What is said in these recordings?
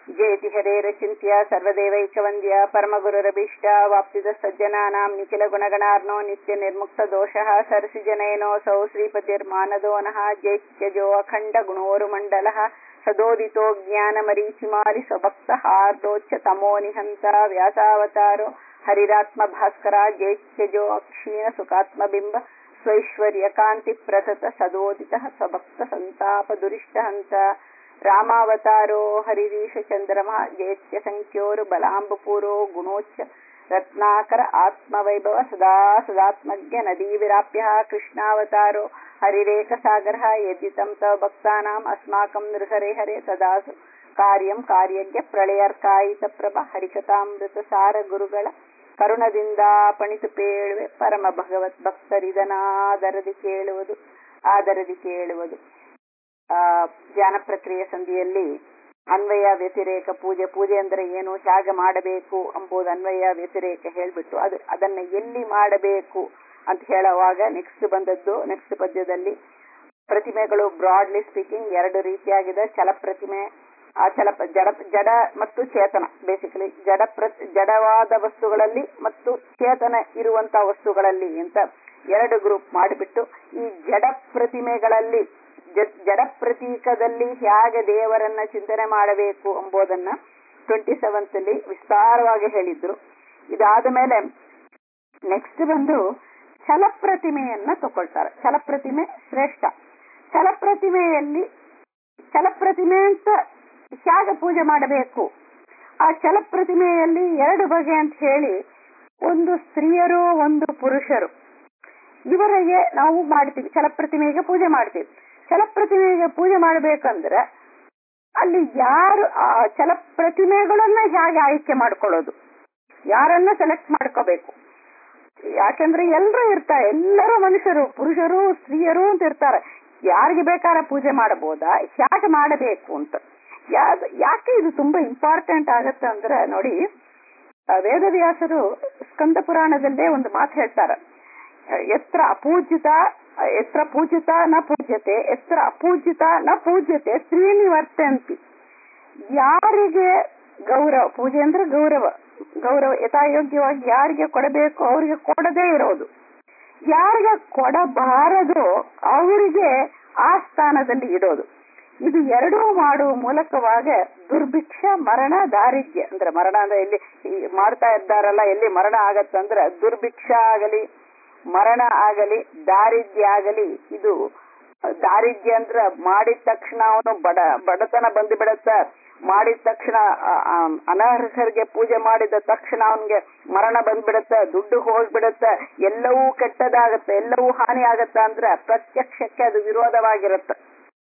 ಜಯತಿ ಹರೇರಚಿಂತ್ಯ ಸರ್ವದೇವೈಕವಂದ್ಯ ಪರಮಗುರುರಭೀಷ್ಟ ವಾಪ್ತಿದ ಸಜ್ಜನಾನಾಂ ನಿಖಿಲ ಗುಣಗಣಾರ್ನೋ ನಿತ್ಯ ನಿರ್ಮುಕ್ತ ದೋಷಃ ಸರ್ಸಿಜನಯನೋऽಸೌ ಶ್ರೀಪತಿರ್ಮಾನದೋನಃ ಜೈತ್ಯಜೋ ಅಖಂಡ ಗುಣೋರುಮಂಡಲಃ ಸದೋದಿತೋ ಜ್ಞಾನಮರೀಚಿಮಾಲಿ ಸ್ವಭಕ್ತ ಹಾರ್ದೋಚ್ಯ ತಮೋ ನಿಹಂತ ವ್ಯಾಸಾವತಾರೋ ಹರಿರಾತ್ಮ ಭಾಸ್ಕರ ಜೈತ್ಯಜೋ ಅಕ್ಷೀಣ ಸುಖಾತ್ಮಬಿಂಬ ಸ್ವೈಶ್ವರ್ಯ ಕಾಂತಿ ಪ್ರಸತ ಸದೋದಿತ ಸ್ವಭಕ್ತ ಸಂತಾಪ ದುರಿಷ್ಟ ಹಂತ ರಾಮಾವತಾರೋ ಹರಿರೀಶ ಚಂದ್ರಮ ಜೇತ್ಯ ಸಂಖ್ಯೋರು ಬಲಾಂಬಪೂರೋ ಗುಣೋಚ್ಚ ರತ್ನಾಕರ ಆತ್ಮವೈಭವ ಸದಾ ಸದಾತ್ಮಜ್ಞ ನದೀ ವಿರಾಪ್ಯ ಕೃಷ್ಣಾವತಾರೋ ಹರಿರೇಕ ಸಾಗರ ಯದ್ದಿತಂ ತವ ಭಕ್ತಾನಾಂ ಅಸ್ಮಾಕಂ ನೃಹರೆ ಹರೆ ಸದಾಸು ಕಾರ್ಯಂ ಕಾರ್ಯಜ್ಞ ಪ್ರಳಯರ್ಕಾಯಿತ ಪ್ರಭ ಹರಿಕಥಾಮೃತ ಸಾರ ಗುರುಗಳ ಕರುಣದಿಂದ ಪಣಿತು ಪೇಳುವೆ ಪರಮ ಭಗವತ್ ಭಕ್ತರಿದನಾದರದಿ ಕೇಳುವುದು ಆದರದಿ ಕೇಳುವುದು ಆ ಧ್ಯಾನ ಪ್ರಕ್ರಿಯೆ ಸಂಧಿಯಲ್ಲಿ ಅನ್ವಯ ವ್ಯತಿರೇಕ ಪೂಜೆ ಪೂಜೆ ಅಂದ್ರೆ ಏನು ಹೇಗೆ ಮಾಡಬೇಕು ಎಂಬುದು ಅನ್ವಯ ವ್ಯತಿರೇಕ ಹೇಳ್ಬಿಟ್ಟು ಅದು ಅದನ್ನ ಎಲ್ಲಿ ಮಾಡಬೇಕು ಅಂತ ಹೇಳುವಾಗ ನೆಕ್ಸ್ಟ್ ಬಂದದ್ದು ನೆಕ್ಸ್ಟ್ ಪದ್ಯದಲ್ಲಿ ಪ್ರತಿಮೆಗಳು ಬ್ರಾಡ್ಲಿ ಸ್ಪೀಕಿಂಗ್ ಎರಡು ರೀತಿಯಾಗಿದೆ ಚಲ ಪ್ರತಿಮೆ ಆ ಚಲ ಜಡ ಜಡ ಮತ್ತು ಚೇತನ ಬೇಸಿಕಲಿ ಜಡ ಪ್ರ ಜಡವಾದ ವಸ್ತುಗಳಲ್ಲಿ ಮತ್ತು ಚೇತನ ಇರುವಂತಹ ವಸ್ತುಗಳಲ್ಲಿ ಅಂತ ಎರಡು ಗ್ರೂಪ್ ಮಾಡಿಬಿಟ್ಟು ಈ ಜಡ ಪ್ರತಿಮೆಗಳಲ್ಲಿ ಜಡ ಪ್ರತೀಕದಲ್ಲಿ ಹೇಗೆ ದೇವರನ್ನ ಚಿಂತನೆ ಮಾಡಬೇಕು ಎಂಬುದನ್ನ ಟ್ವೆಂಟಿ ಸೆವೆಂತ್ ಅಲ್ಲಿ ವಿಸ್ತಾರವಾಗಿ ಹೇಳಿದ್ರು ಇದಾದ ಮೇಲೆ ನೆಕ್ಸ್ಟ್ ಬಂದು ಛಲಪ್ರತಿಮೆಯನ್ನ ತಗೊಳ್ತಾರೆ ಛಲಪ್ರತಿಮೆ ಶ್ರೇಷ್ಠ ಛಲಪ್ರತಿಮೆಯಲ್ಲಿ ಛಲಪ್ರತಿಮೆ ಅಂತ ಹೇಗೆ ಪೂಜೆ ಮಾಡಬೇಕು ಆ ಛಲಪ್ರತಿಮೆಯಲ್ಲಿ ಎರಡು ಬಗೆ ಅಂತ ಹೇಳಿ ಒಂದು ಸ್ತ್ರೀಯರು ಒಂದು ಪುರುಷರು ಇವರಿಗೆ ನಾವು ಮಾಡ್ತೀವಿ ಛಲಪ್ರತಿಮೆಗೆ ಪೂಜೆ ಮಾಡ್ತೀವಿ ಛಲಪ್ರತಿಮೆಗೆ ಪೂಜೆ ಮಾಡಬೇಕಂದ್ರೆ ಅಲ್ಲಿ ಯಾರು ಆ ಛಲಪ್ರತಿಮೆಗಳನ್ನ ಹೇಗೆ ಆಯ್ಕೆ ಮಾಡ್ಕೊಳ್ಳೋದು ಯಾರನ್ನ ಸೆಲೆಕ್ಟ್ ಮಾಡ್ಕೋಬೇಕು ಯಾಕಂದ್ರೆ ಎಲ್ಲರೂ ಇರ್ತಾರೆ ಎಲ್ಲರೂ ಮನುಷ್ಯರು ಪುರುಷರು ಸ್ತ್ರೀಯರು ಅಂತ ಇರ್ತಾರೆ ಯಾರಿಗೆ ಬೇಕಾದ್ರೆ ಪೂಜೆ ಮಾಡಬಹುದಾ ಹೇಗೆ ಮಾಡಬೇಕು ಅಂತ ಯಾಕೆ ಇದು ತುಂಬಾ ಇಂಪಾರ್ಟೆಂಟ್ ಆಗತ್ತೆ ಅಂದ್ರೆ ನೋಡಿ ವೇದವ್ಯಾಸರು ಸ್ಕಂದ ಪುರಾಣದಲ್ಲೇ ಒಂದು ಮಾತು ಹೇಳ್ತಾರೆ ಎತ್ರ ಅಪೂಜಿತ ಎತ್ರ ಪೂಜಿತ ನ ಪೂಜ್ಯತೆ ಎತ್ರ ಅಪೂಜಿತ ನ ಪೂಜ್ಯತೆ ಶ್ರೀನಿವರ್ತಂತಿ ಯಾರಿಗೆ ಗೌರವ ಪೂಜೆ ಅಂದ್ರೆ ಗೌರವ ಗೌರವ ಯಥಾಯೋಗ್ಯವಾಗಿ ಯಾರಿಗೆ ಕೊಡಬೇಕು ಅವರಿಗೆ ಕೊಡದೇ ಇರೋದು ಯಾರಿಗೆ ಕೊಡಬಾರದು ಅವರಿಗೆ ಆ ಸ್ಥಾನದಲ್ಲಿ ಇಡೋದು ಇದು ಎರಡೂ ಮಾಡುವ ಮೂಲಕವಾಗ ದುರ್ಭಿಕ್ಷ ಮರಣ ದಾರಿದ್ರ್ಯ ಅಂದ್ರೆ ಮರಣ ಅಂದ್ರೆ ಎಲ್ಲಿ ಮಾಡ್ತಾ ಇದ್ದಾರಲ್ಲ ಎಲ್ಲಿ ಮರಣ ಆಗತ್ತಂದ್ರೆ ದುರ್ಭಿಕ್ಷ ಆಗಲಿ ಮರಣ ಆಗಲಿ ದಾರಿದ್ರ್ಯ ಆಗಲಿ ಇದು ದಾರಿದ್ರ್ಯ ಅಂದ್ರ ಮಾಡಿದ ತಕ್ಷಣ ಅವನು ಬಡ ಬಡತನ ಬಂದು ಬಿಡತ್ತ ಮಾಡಿದ ತಕ್ಷಣ ಅನರ್ಹರಿಗೆ ಪೂಜೆ ಮಾಡಿದ ತಕ್ಷಣ ಅವನ್ಗೆ ಮರಣ ಬಂದ್ಬಿಡತ್ತ ದುಡ್ಡು ಹೋಗ್ಬಿಡತ್ತ ಎಲ್ಲವೂ ಕೆಟ್ಟದಾಗತ್ತೆ ಎಲ್ಲವೂ ಹಾನಿ ಆಗತ್ತ ಅಂದ್ರ ಪ್ರತ್ಯಕ್ಷಕ್ಕೆ ಅದು ವಿರೋಧವಾಗಿರುತ್ತೆ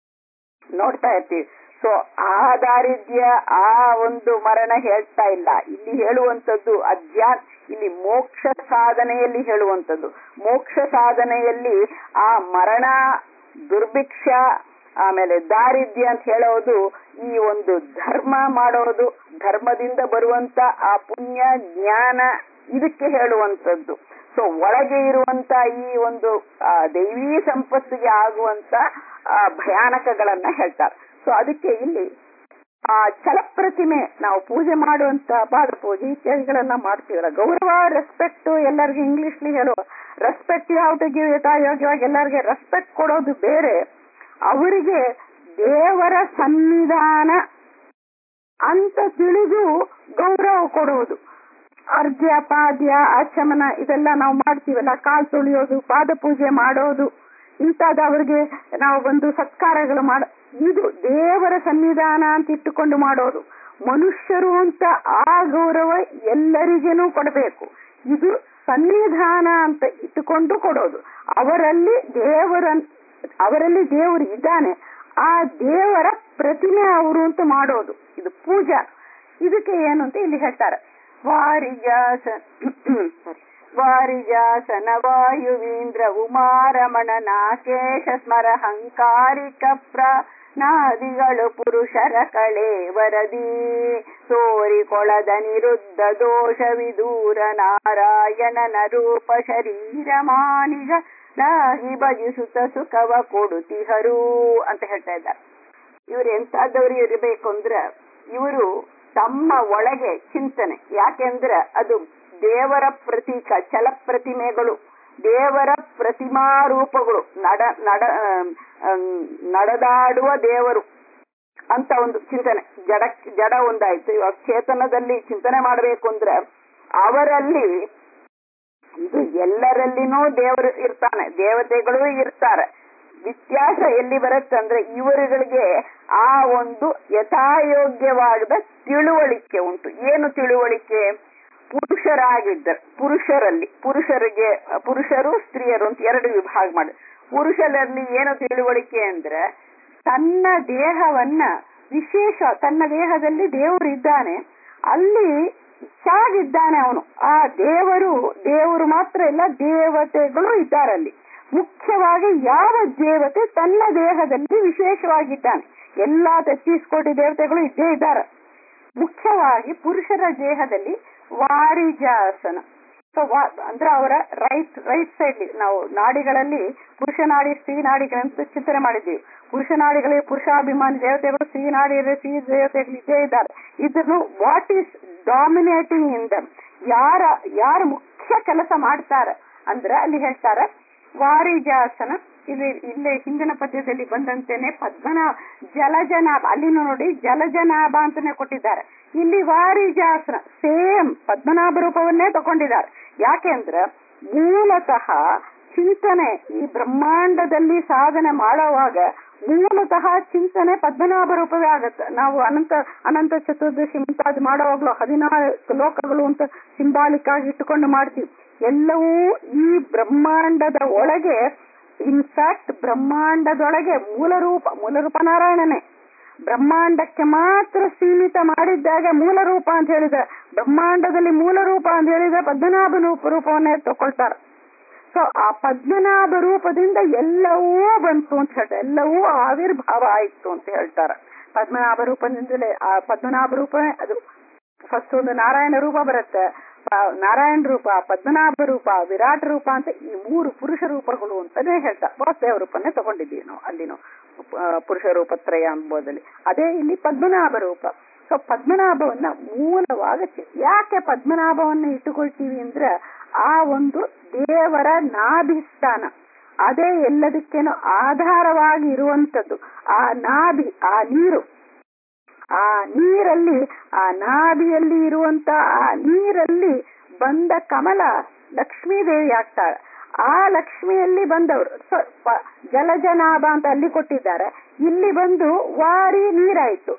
ನೋಡ್ತಾ ಇರ್ತೀವಿ ಸೊ ಆ ದಾರಿದ್ರ್ಯ ಆ ಒಂದು ಮರಣ ಹೇಳ್ತಾ ಇಲ್ಲ ಇಲ್ಲಿ ಹೇಳುವಂತದ್ದು ಅಧ್ಯಾತ್ ಇಲ್ಲಿ ಮೋಕ್ಷ ಸಾಧನೆಯಲ್ಲಿ ಹೇಳುವಂಥದ್ದು ಮೋಕ್ಷ ಸಾಧನೆಯಲ್ಲಿ ಆ ಮರಣ ದುರ್ಭಿಕ್ಷ ಆಮೇಲೆ ದಾರಿದ್ರ್ಯ ಅಂತ ಹೇಳೋದು ಈ ಒಂದು ಧರ್ಮ ಮಾಡೋದು ಧರ್ಮದಿಂದ ಬರುವಂತ ಆ ಪುಣ್ಯ ಜ್ಞಾನ ಇದಕ್ಕೆ ಹೇಳುವಂಥದ್ದು ಸೊ ಒಳಗೆ ಇರುವಂತ ಈ ಒಂದು ದೈವೀ ಸಂಪತ್ತಿಗೆ ಆಗುವಂತ ಭಯಾನಕಗಳನ್ನ ಹೇಳ್ತಾರೆ ಸೊ ಅದಕ್ಕೆ ಇಲ್ಲಿ ಆ ಛಲಪ್ರತಿಮೆ ನಾವು ಪೂಜೆ ಮಾಡುವಂತ ಪಾದ ಪೂಜೆ ಇತ್ಯಾದಿಗಳೆಲ್ಲ ಮಾಡ್ತೀವಲ್ಲ ಗೌರವ ರೆಸ್ಪೆಕ್ಟ್ ಎಲ್ಲರಿಗೂ ಇಂಗ್ಲಿಷ್ಲಿ ಹೇಳುವ ರೆಸ್ಪೆಕ್ಟ್ ಯಾವ ಟು ಗಿವ್ ಯಥಾಯೋಗ್ಯವಾಗಿ ಎಲ್ಲರಿಗೆ ರೆಸ್ಪೆಕ್ಟ್ ಕೊಡೋದು ಬೇರೆ ಅವರಿಗೆ ದೇವರ ಸನ್ನಿಧಾನ ಅಂತ ತಿಳಿದು ಗೌರವ ಕೊಡುವುದು ಅರ್ಘ್ಯ ಪಾದ್ಯ ಆಚಮನ ಇದೆಲ್ಲ ನಾವು ಮಾಡ್ತೀವಲ್ಲ ಕಾಲ್ ತುಳಿಯೋದು ಪಾದ ಪೂಜೆ ಮಾಡೋದು ಇಂಥದ್ದು ಅವ್ರಿಗೆ ನಾವು ಒಂದು ಸತ್ಕಾರಗಳು ಮಾಡ ಇದು ದೇವರ ಸನ್ನಿಧಾನ ಅಂತ ಇಟ್ಟುಕೊಂಡು ಮಾಡೋದು ಮನುಷ್ಯರು ಅಂತ ಆ ಗೌರವ ಎಲ್ಲರಿಗೇನು ಕೊಡಬೇಕು ಇದು ಸನ್ನಿಧಾನ ಅಂತ ಇಟ್ಟುಕೊಂಡು ಕೊಡೋದು ಅವರಲ್ಲಿ ದೇವರ ಅವರಲ್ಲಿ ದೇವರು ಇದ್ದಾನೆ ಆ ದೇವರ ಪ್ರತಿಮೆ ಅವರು ಅಂತ ಮಾಡೋದು ಇದು ಪೂಜಾ ಇದಕ್ಕೆ ಏನು ಅಂತ ಇಲ್ಲಿ ಹೇಳ್ತಾರೆ ವಾರಿಜಾಸ ವಾರಿಜಾಸನ ವಾಯುವೀಂದ್ರ ಉಮಾರಮಣ ನಾಕೇಶ ಸ್ಮರ ಹಂಕಾರಿಕ ಪ್ರ ನಾದಿಗಳು ಪುರುಷರ ಕಳೆ ವರದಿ ತೋರಿಕೊಳದ ನಿರುದ್ಧ ದೋಷ ವಿದೂರ ನಾರಾಯಣನ ರೂಪ ಶರೀರ ಮಾನಿಗ ನಾಗಿ ಭಜಿಸುತ್ತ ಸುಖವ ಕೊಡುತಿಹರು ಅಂತ ಹೇಳ್ತಾ ಇದ್ದಾರೆ ಇವ್ರು ಎಂತಾದವ್ರು ಇರಬೇಕು ಅಂದ್ರ ಇವರು ತಮ್ಮ ಒಳಗೆ ಚಿಂತನೆ ಯಾಕೆಂದ್ರೆ ಅದು ದೇವರ ಪ್ರತೀಕ ಚಲ ಪ್ರತಿಮೆಗಳು ದೇವರ ಪ್ರತಿಮಾ ರೂಪಗಳು ನಡ ನಡ ಆಮ್, ನಡೆದಾಡುವ ದೇವರು ಅಂತ ಒಂದು ಚಿಂತನೆ ಜಡ ಜಡ ಒಂದಾಯ್ತು ಇವಾಗ ಚೇತನದಲ್ಲಿ ಚಿಂತನೆ ಮಾಡಬೇಕು ಅಂದ್ರೆ ಅವರಲ್ಲಿ ಇದು ಎಲ್ಲರಲ್ಲಿನೂ ದೇವರು ಇರ್ತಾನೆ ದೇವತೆಗಳು ಇರ್ತಾರೆ ವ್ಯತ್ಯಾಸ ಎಲ್ಲಿ ಬರುತ್ತೆ ಅಂದ್ರೆ ಇವರುಗಳಿಗೆ ಆ ಒಂದು ಯಥಾಯೋಗ್ಯವಾದ ತಿಳುವಳಿಕೆ ಉಂಟು ಏನು ತಿಳುವಳಿಕೆ ಪುರುಷರಾಗಿದ್ದರು ಪುರುಷರಲ್ಲಿ ಪುರುಷರಿಗೆ ಪುರುಷರು ಸ್ತ್ರೀಯರು ಅಂತ ಎರಡು ವಿಭಾಗ ಮಾಡಿ ಪುರುಷರಲ್ಲಿ ಏನು ತಿಳುವಳಿಕೆ ಅಂದ್ರೆ ತನ್ನ ದೇಹವನ್ನ ವಿಶೇಷ ತನ್ನ ದೇಹದಲ್ಲಿ ದೇವರು ಇದ್ದಾನೆ ಅಲ್ಲಿ ಹೇಗಿದ್ದಾನೆ ಅವನು ಆ ದೇವರು ದೇವರು ಮಾತ್ರ ಇಲ್ಲ ದೇವತೆಗಳು ಇದ್ದಾರೆ ಅಲ್ಲಿ ಮುಖ್ಯವಾಗಿ ಯಾವ ದೇವತೆ ತನ್ನ ದೇಹದಲ್ಲಿ ವಿಶೇಷವಾಗಿದ್ದಾನೆ ಎಲ್ಲಾ ತೆತ್ತೀಸ್ ಕೋಟಿ ದೇವತೆಗಳು ಇದ್ದೇ ಇದ್ದಾರೆ ಮುಖ್ಯವಾಗಿ ಪುರುಷರ ದೇಹದಲ್ಲಿ ವಾರಿಜಾಸನ ಸೊ ಅಂದ್ರೆ ಅವರ ರೈಟ್ ರೈಟ್ ಸೈಡ್ ನಾವು ನಾಡಿಗಳಲ್ಲಿ ಪುರುಷ ನಾಡಿ ಸ್ತ್ರೀ ನಾಡಿಗಳಂತ ಚಿಂತನೆ ಮಾಡಿದ್ದೀವಿ ಪುರುಷ ನಾಡಿಗಳಿಗೆ ಪುರುಷಾಭಿಮಾನಿ ದೇವತೆಗಳು ಸ್ತ್ರೀ ನಾಡಿಯಲ್ಲಿ ಸ್ತ್ರೀ ದೇವತೆಗಳು ಇದ್ದೇ ಇದ್ದಾರೆ ಇದನ್ನು what is dominating in them ಯಾರ ಯಾರ ಮುಖ್ಯ ಕೆಲಸ ಮಾಡ್ತಾರೆ ಅಂದ್ರೆ ಅಲ್ಲಿ ಹೇಳ್ತಾರೆ ವಾರಿಜಾಸನ ಇಲ್ಲಿ ಇಲ್ಲಿ ಹಿಂದಿನ ಪದ್ಯದಲ್ಲಿ ಬಂದಂತೆನೆ ಪದ್ಮನಾಭ ಜಲಜನಾಭ ಅಲ್ಲಿನೂ ನೋಡಿ ಜಲಜನಾಭ ಅಂತಾನೆ ಕೊಟ್ಟಿದ್ದಾರೆ ಇಲ್ಲಿ ವಾರಿಜಾಸನ ಸೇಮ್ ಪದ್ಮನಾಭ ರೂಪವನ್ನೇ ತಗೊಂಡಿದ್ದಾರೆ ಯಾಕೆಂದ್ರೆ ಮೂಲತಃ ಚಿಂತನೆ ಈ ಬ್ರಹ್ಮಾಂಡದಲ್ಲಿ ಸಾಧನೆ ಮಾಡುವಾಗ ಮೂಲತಃ ಚಿಂತನೆ ಪದ್ಮನಾಭ ರೂಪವೇ ಆಗತ್ತೆ ನಾವು ಅನಂತ ಅನಂತ ಚತುರ್ದಶಿ ಮುಂತಾದ ಮಾಡುವಾಗ್ಲೂ ಹದಿನಾಲ್ಕು ಲೋಕಗಳು ಅಂತ ಸಿಂಬಾಲಿಕ್ ಆಗಿ ಇಟ್ಟುಕೊಂಡು ಮಾಡ್ತೀವಿ ಎಲ್ಲವೂ ಈ ಬ್ರಹ್ಮಾಂಡದ ಒಳಗೆ ಇನ್ಫ್ಯಾಕ್ಟ್ ಬ್ರಹ್ಮಾಂಡದೊಳಗೆ ಮೂಲ ರೂಪ ಮೂಲ ರೂಪ ನಾರಾಯಣನೇ ಬ್ರಹ್ಮಾಂಡಕ್ಕೆ ಮಾತ್ರ ಸೀಮಿತ ಮಾಡಿದ್ದಾಗ ಮೂಲ ರೂಪ ಅಂತ ಹೇಳಿದ್ರೆ ಬ್ರಹ್ಮಾಂಡದಲ್ಲಿ ಮೂಲ ರೂಪ ಅಂತ ಹೇಳಿದ್ರೆ ಪದ್ಮನಾಭ ರೂಪವನ್ನೇ ತಗೊಳ್ತಾರೆ ಸೊ ಆ ಪದ್ಮನಾಭ ರೂಪದಿಂದ ಎಲ್ಲವೂ ಬಂತು ಅಂತ ಹೇಳ್ತಾರೆ ಎಲ್ಲವೂ ಆವಿರ್ಭಾವ ಆಯ್ತು ಅಂತ ಹೇಳ್ತಾರೆ ಪದ್ಮನಾಭ ರೂಪದಿಂದಲೇ ಆ ಪದ್ಮನಾಭ ರೂಪನೇ ಅದು ಫಸ್ಟ್ ಒಂದು ನಾರಾಯಣ ರೂಪ ಬರುತ್ತೆ ನಾರಾಯಣ ರೂಪ ಪದ್ಮನಾಭ ರೂಪ ವಿರಾಟ್ ರೂಪ ಅಂತ ಈ ಮೂರು ಪುರುಷ ರೂಪಗಳು ಅಂತಾನೆ ಹೇಳ್ತಾರೆ ವಾಸುದೇವ ರೂಪನೇ ತಗೊಂಡಿದ್ದೀವಿ ನಾವು ಅಲ್ಲಿನೂ ಪುರುಷ ರೂಪತ್ರಯ ಎಂಬುದಲ್ಲಿ ಅದೇ ಇಲ್ಲಿ ಪದ್ಮನಾಭ ರೂಪ ಸೊ ಪದ್ಮನಾಭವನ್ನ ಮೂಲವಾಗ ಯಾಕೆ ಪದ್ಮನಾಭವನ್ನ ಇಟ್ಟುಕೊಳ್ತೀವಿ ಅಂದ್ರೆ ಆ ಒಂದು ದೇವರ ನಾಭಿಸ್ಥಾನ ಅದೇ ಎಲ್ಲದಕ್ಕೇನು ಆಧಾರವಾಗಿ ಇರುವಂತದ್ದು ಆ ನಾಭಿ ಆ ನೀರು ಆ ನೀರಲ್ಲಿ ಆ ನಾಭಿಯಲ್ಲಿ ಇರುವಂತ ಆ ನೀರಲ್ಲಿ ಬಂದ ಕಮಲ ಲಕ್ಷ್ಮೀದೇವಿ ಆಗ್ತಾಳೆ ಆ ಲಕ್ಷ್ಮಿಯಲ್ಲಿ ಬಂದವರು ಜಲಜನಾಭ ಅಂತ ಅಲ್ಲಿ ಕೊಟ್ಟಿದ್ದಾರೆ ಇಲ್ಲಿ ಬಂದು ವಾರಿ ನೀರಾಯ್ತು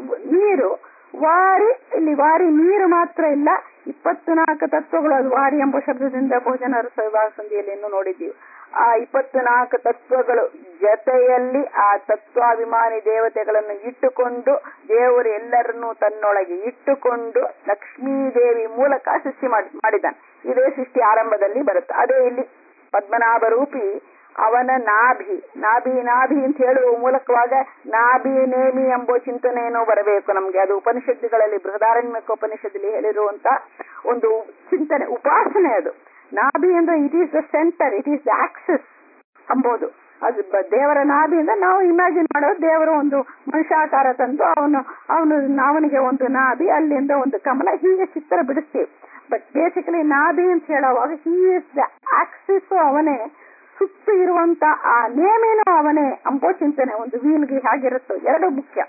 ನೀರು ವಾರಿ ಇಲ್ಲಿ ವಾರಿ ನೀರು ಮಾತ್ರ ಇಲ್ಲ ಇಪ್ಪತ್ತು ನಾಲ್ಕು ತತ್ವಗಳು ಅದು ವಾರಿ ಎಂಬ ಶಬ್ದದಿಂದ ಭೋಜನ ವಿಭಾಗ ಸಂಧಿಯಲ್ಲಿ ಇನ್ನು ನೋಡಿದ್ದೀವಿ ಆ ಇಪ್ಪತ್ತು ನಾಲ್ಕು ತತ್ವಗಳು ಜೊತೆಯಲ್ಲಿ ಆ ತತ್ವಾಭಿಮಾನಿ ದೇವತೆಗಳನ್ನು ಇಟ್ಟುಕೊಂಡು ದೇವರು ಎಲ್ಲರನ್ನೂ ತನ್ನೊಳಗೆ ಇಟ್ಟುಕೊಂಡು ಲಕ್ಷ್ಮೀದೇವಿ ಮೂಲಕ ಸೃಷ್ಟಿ ಮಾಡಿದ್ದಾನೆ ಇದೇ ಸೃಷ್ಟಿ ಆರಂಭದಲ್ಲಿ ಬರುತ್ತೆ ಅದೇ ಇಲ್ಲಿ ಪದ್ಮನಾಭ ರೂಪಿ ಅವನ ನಾಭಿ ನಾಭಿ ನಾಭಿ ಅಂತ ಹೇಳುವ ಮೂಲಕವಾಗ ನಾಭಿ ನೇಮಿ ಎಂಬ ಚಿಂತನೆಯನ್ನು ಬರಬೇಕು ನಮ್ಗೆ ಅದು ಉಪನಿಷತ್ತುಗಳಲ್ಲಿ ಬೃಹದಾರಣ್ಯಕ ಉಪನಿಷತ್ತಲ್ಲಿ ಹೇಳಿರುವಂತ ಒಂದು ಚಿಂತನೆ ಉಪಾಸನೆ ಅದು ನಾಭಿ ಅಂದ್ರೆ it is the center it is the access ಅಂಬೋದು ಅದು ದೇವರ ನಾಭಿ ಅಂದ್ರೆ ನಾವು ಇಮ್ಯಾಜಿನ್ ಮಾಡೋದು ದೇವರು ಒಂದು ಮನುಷ್ಯಾಕಾರ ತಂದು ಅವನು ಅವನು ಅವನಿಗೆ ಒಂದು ನಾಭಿ ಅಲ್ಲಿಂದ ಒಂದು ಕಮಲ ಹೀಗೆ ಚಿತ್ರ ಬಿಡಿಸ್ತೀವಿ ಬಟ್ ಬೇಸಿಕಲಿ ನಾಭಿ ಅಂತ ಹೇಳುವಾಗ ಹಿ ಇಸ್ ದ ಆಕ್ಸಿಸ್ ಅವನೇ ಸುತ್ತು ಇರುವಂತ ಆ ನೇಮಿನೂ ಅವನೇ ಅಂಬೋ ಚಿಂತನೆ ಒಂದು ವೀಲ್ಗೆ ಹೇಗಿರುತ್ತೋ ಎರಡು ಮುಖ್ಯ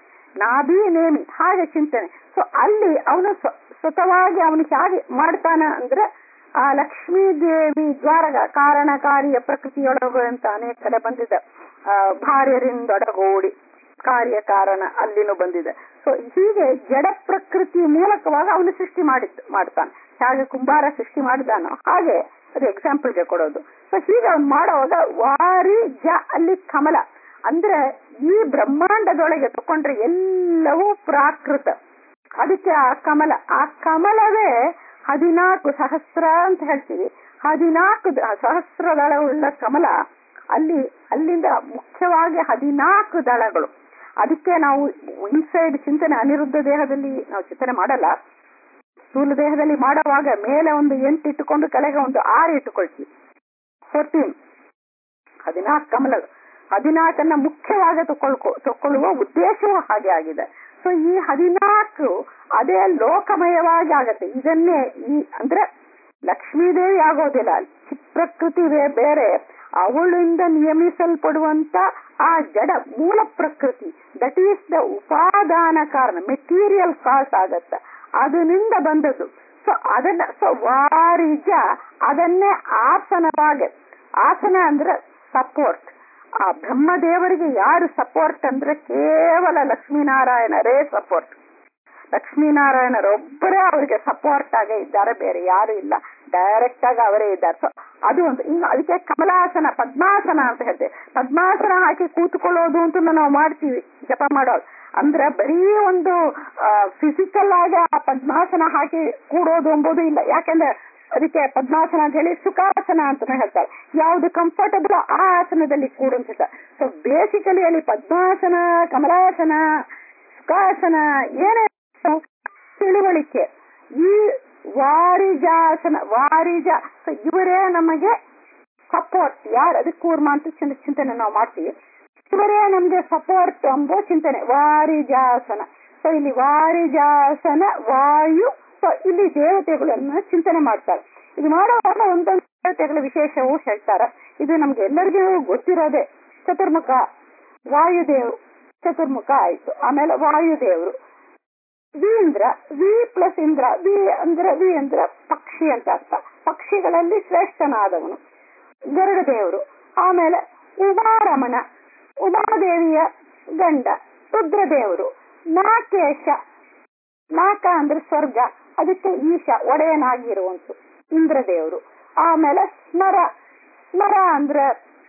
ನಾಭಿ ನೇಮಿ ಹಾಗೆ ಚಿಂತನೆ ಸೊ ಅಲ್ಲಿ ಅವನು ಸ್ವತವಾಗಿ ಅವನು ಹೇಗೆ ಮಾಡ್ತಾನ ಅಂದ್ರೆ ಆ ಲಕ್ಷ್ಮೀ ದೇವಿ ದ್ವಾರಗ ಕಾರಣ ಕಾರ್ಯ ಪ್ರಕೃತಿಯೊಳಗು ಅಂತ ಅನೇಕ ಕಡೆ ಬಂದಿದೆ ಆ ಭಾರ್ಯರಿಂದೊಡಗೂಡಿ ಕಾರ್ಯ ಕಾರಣ ಅಲ್ಲಿನೂ ಬಂದಿದೆ ಸೊ ಹೀಗೆ ಜಡ ಪ್ರಕೃತಿ ಮೂಲಕವಾಗಿ ಅವನು ಸೃಷ್ಟಿ ಮಾಡಿದ್ ಮಾಡ್ತಾನೆ ಹೇಗೆ ಕುಂಬಾರ ಸೃಷ್ಟಿ ಮಾಡಿದಾನೋ ಹಾಗೆ ಅದು ಎಕ್ಸಾಂಪಲ್ಗೆ ಕೊಡೋದು ಸೊ ಹೀಗೆ ಅವ್ನು ಮಾಡುವಾಗ ವಾರಿ ಜ ಅಲ್ಲಿ ಕಮಲ ಅಂದ್ರೆ ಈ ಬ್ರಹ್ಮಾಂಡದೊಳಗೆ ತಕೊಂಡ್ರೆ ಎಲ್ಲವೂ ಪ್ರಾಕೃತ ಅದಕ್ಕೆ ಆ ಕಮಲ ಆ ಕಮಲವೇ ಹದಿನಾಲ್ಕು ಸಹಸ್ರ ಅಂತ ಹೇಳ್ತೀವಿ ಹದಿನಾಲ್ಕು ಸಹಸ್ರ ದಳವುಳ್ಳ ಕಮಲ ಅಲ್ಲಿ ಅಲ್ಲಿಂದ ಮುಖ್ಯವಾಗಿ ಹದಿನಾಲ್ಕು ದಳಗಳು ಅದಕ್ಕೆ ನಾವು ಇನ್ಸೈಡ್ ಚಿಂತನೆ ಅನಿರುದ್ಧ ದೇಹದಲ್ಲಿ ನಾವು ಚಿಂತನೆ ಮಾಡಲ್ಲ ಸ್ಥೂಲ ದೇಹದಲ್ಲಿ ಮಾಡುವಾಗ ಮೇಲೆ ಒಂದು ಎಂಟು ಇಟ್ಟುಕೊಂಡು ಕೆಳಗೆ ಒಂದು ಆರು ಇಟ್ಟುಕೊಳ್ತೀವಿ ಫೋರ್ಟೀನ್ ಹದಿನಾಲ್ಕು ಕಮಲ ಹದಿನಾಲ್ಕನ್ನ ಮುಖ್ಯವಾಗಿ ತಕೊಳ್ಕೊ ತಕೊಳ್ಳುವ ಉದ್ದೇಶವೂ ಹಾಗೆ ಆಗಿದೆ ಸೊ ಈ ಹದಿನಾಲ್ಕು ಅದೇ ಲೋಕಮಯವಾಗಿ ಆಗತ್ತೆ ಇದನ್ನೇ ಈ ಅಂದ್ರೆ ಲಕ್ಷ್ಮೀದೇವಿ ಆಗೋದಿಲ್ಲ ಪ್ರಕೃತಿ ಬೇರೆ ಅವಳಿಂದ ನಿಯಮಿಸಲ್ಪಡುವಂತ ಆ ಜಡ ಮೂಲ ಪ್ರಕೃತಿ ದಟ್ ಈಸ್ ದ ಉಪಾದಾನ ಕಾರಣ ಮೆಟೀರಿಯಲ್ ಕಾಸ್ ಆಗತ್ತ ಅದರಿಂದ ಬಂದದ್ದು ಸೊ ಅದನ್ನ ಸೊ ವಾರಿಜ ಅದನ್ನೇ ಆಸನವಾಗಿ ಆಸನ ಅಂದ್ರೆ ಸಪೋರ್ಟ್ ಆ ಬ್ರಹ್ಮದೇವರಿಗೆ ಯಾರು ಸಪೋರ್ಟ್ ಅಂದ್ರೆ ಕೇವಲ ಲಕ್ಷ್ಮೀನಾರಾಯಣರೇ ಸಪೋರ್ಟ್ ಲಕ್ಷ್ಮೀನಾರಾಯಣರೊಬ್ಬರೇ ಅವರಿಗೆ ಸಪೋರ್ಟ್ ಆಗೇ ಇದ್ದಾರೆ ಬೇರೆ ಯಾರು ಇಲ್ಲ ಡೈರೆಕ್ಟ್ ಆಗಿ ಅವರೇ ಇದ್ದಾರೆ ಸೊ ಅದು ಒಂದು ಇನ್ನು ಅದಕ್ಕೆ ಕಮಲಾಸನ ಪದ್ಮಾಸನ ಅಂತ ಹೇಳ್ತೇವೆ ಪದ್ಮಾಸನ ಹಾಕಿ ಕೂತ್ಕೊಳ್ಳೋದು ಅಂತ ನಾವು ಮಾಡ್ತೀವಿ ಜಪ ಮಾಡೋದು ಅಂದ್ರೆ ಬರೀ ಒಂದು ಫಿಸಿಕಲ್ ಆಗಿ ಆ ಪದ್ಮಾಸನ ಹಾಕಿ ಕೂಡೋದು ಎಂಬುದು ಇಲ್ಲ ಯಾಕೆಂದ್ರೆ ಅದಕ್ಕೆ ಪದ್ಮಾಸನ ಅಂತ ಹೇಳಿ ಸುಖಾಸನ ಅಂತ ಹೇಳ್ತಾರೆ ಯಾವುದು ಕಂಫರ್ಟಬಲ್ ಆ ಆಸನದಲ್ಲಿ ಕೂಡು ಅಂತ ಹೇಳ್ತಾರೆ ಸೊ ಬೇಸಿಕಲಿ ಅಲ್ಲಿ ಪದ್ಮಾಸನ ಕಮಲಾಸನ ಸುಖಾಸನ ಏನೇ ತಿಳುವಳಿಕೆ ಈ ವಾರಿಜಾಸನ ವಾರಿಜ ಸೊ ಇವರೇ ನಮಗೆ ಸಪೋರ್ಟ್ ಯಾರು ಅದಕ್ಕೆ ಕೂರ್ಮ ಅಂತ ಚಿಂತನೆ ನಾವು ಮಾಡ್ತೀವಿ ಇವರೇ ನಮ್ಗೆ ಸಪೋರ್ಟ್ ಎಂಬ ಚಿಂತನೆ ವಾರಿಜಾಸನ ಸೊ ಇಲ್ಲಿ ವಾರಿಜಾಸನ ವಾಯು ಸೊ ಇಲ್ಲಿ ದೇವತೆಗಳನ್ನ ಚಿಂತನೆ ಮಾಡ್ತಾರೆ ಇದು ಮಾಡುವಾಗ ಒಂದೊಂದು ದೇವತೆಗಳ ವಿಶೇಷವೂ ಹೇಳ್ತಾರೆ ಇದು ನಮ್ಗೆ ಎಲ್ಲರಿಗೂ ಗೊತ್ತಿರೋದೇ ಚತುರ್ಮುಖ ವಾಯುದೇವ್ ಚತುರ್ಮುಖ ಆಯ್ತು ಆಮೇಲೆ ವಾಯುದೇವರು ವಿ ಇಂದ್ರ ವಿ ಪ್ಲಸ್ ಇಂದ್ರ ವಿ ಅಂದ್ರೆ ವಿ ಅಂದ್ರ ಪಕ್ಷಿ ಅಂತ ಅರ್ಥ ಪಕ್ಷಿಗಳಲ್ಲಿ ಶ್ರೇಷ್ಠನಾದವನು ಗರುಡ ದೇವರು ಆಮೇಲೆ ಉಮಾರಮಣ ಉಮಾದೇವಿಯ ಗಂಡ ರುದ್ರದೇವರು ನಾಕೇಶ ನಾಕ ಅಂದ್ರೆ ಸ್ವರ್ಗ ಅದಕ್ಕೆ ಈಶ ಒಡೆಯನಾಗಿರುವಂತ ಇಂದ್ರದೇವರು ಆಮೇಲೆ ಸ್ಮರ ಸ್ಮರ ಅಂದ್ರೆ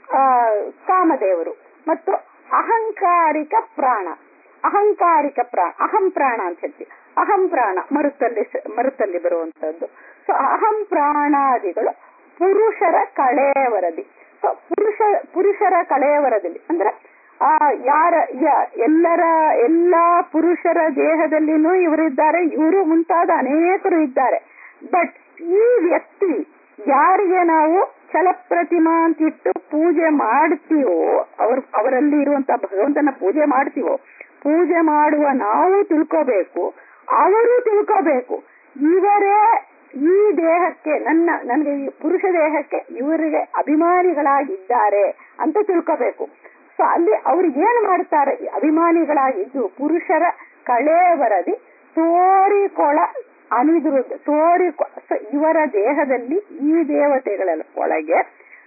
ಕಾಮದೇವರು ಮತ್ತು ಅಹಂಕಾರಿಕ ಪ್ರಾಣ ಅಹಂಕಾರಿಕ ಪ್ರಾಣ ಅಹಂ ಪ್ರಾಣ ಅಂತ ಹೇಳ್ತೀವಿ ಅಹಂ ಪ್ರಾಣ ಮರುತಲ್ಲಿ ಮರುತಲ್ಲಿ ಬರುವಂತದ್ದು ಸೊ ಅಹಂ ಪ್ರಾಣಾದಿಗಳು ಪುರುಷರ ಕಳೆಯವರದಿ ಸೊ ಪುರುಷ ಪುರುಷರ ಕಳೆಯವರದಲ್ಲಿ ಅಂದ್ರೆ ಆ ಯಾರ ಎಲ್ಲರ ಎಲ್ಲಾ ಪುರುಷರ ದೇಹದಲ್ಲಿನೂ ಇವರಿದ್ದಾರೆ ಇವರು ಮುಂತಾದ ಅನೇಕರು ಇದ್ದಾರೆ ಬಟ್ ಈ ವ್ಯಕ್ತಿ ಯಾರಿಗೆ ನಾವು ಛಲಪ್ರತಿಮಾ ಅಂತ ಇಟ್ಟು ಪೂಜೆ ಮಾಡ್ತೀವೋ ಅವ್ರ ಅವರಲ್ಲಿ ಇರುವಂತ ಭಗವಂತನ ಪೂಜೆ ಮಾಡ್ತೀವೋ ಪೂಜೆ ಮಾಡುವ ನಾವು ತಿಳ್ಕೋಬೇಕು ಅವರು ತಿಳ್ಕೋಬೇಕು ಇವರೇ ಈ ದೇಹಕ್ಕೆ ನನ್ನ ನನಗೆ ಈ ಪುರುಷ ದೇಹಕ್ಕೆ ಇವರಿಗೆ ಅಭಿಮಾನಿಗಳಾಗಿದ್ದಾರೆ ಅಂತ ತಿಳ್ಕೋಬೇಕು ಸೊ ಅಲ್ಲಿ ಅವ್ರು ಏನ್ ಮಾಡ್ತಾರೆ ಅಭಿಮಾನಿಗಳಾಗಿದ್ದು ಪುರುಷರ ಕಳೆ ವರದಿ ತೋರಿಕೊಳ ಅನಿರುದ್ಧ ತೋರಿ ಇವರ ದೇಹದಲ್ಲಿ ಈ ದೇವತೆಗಳ ಒಳಗೆ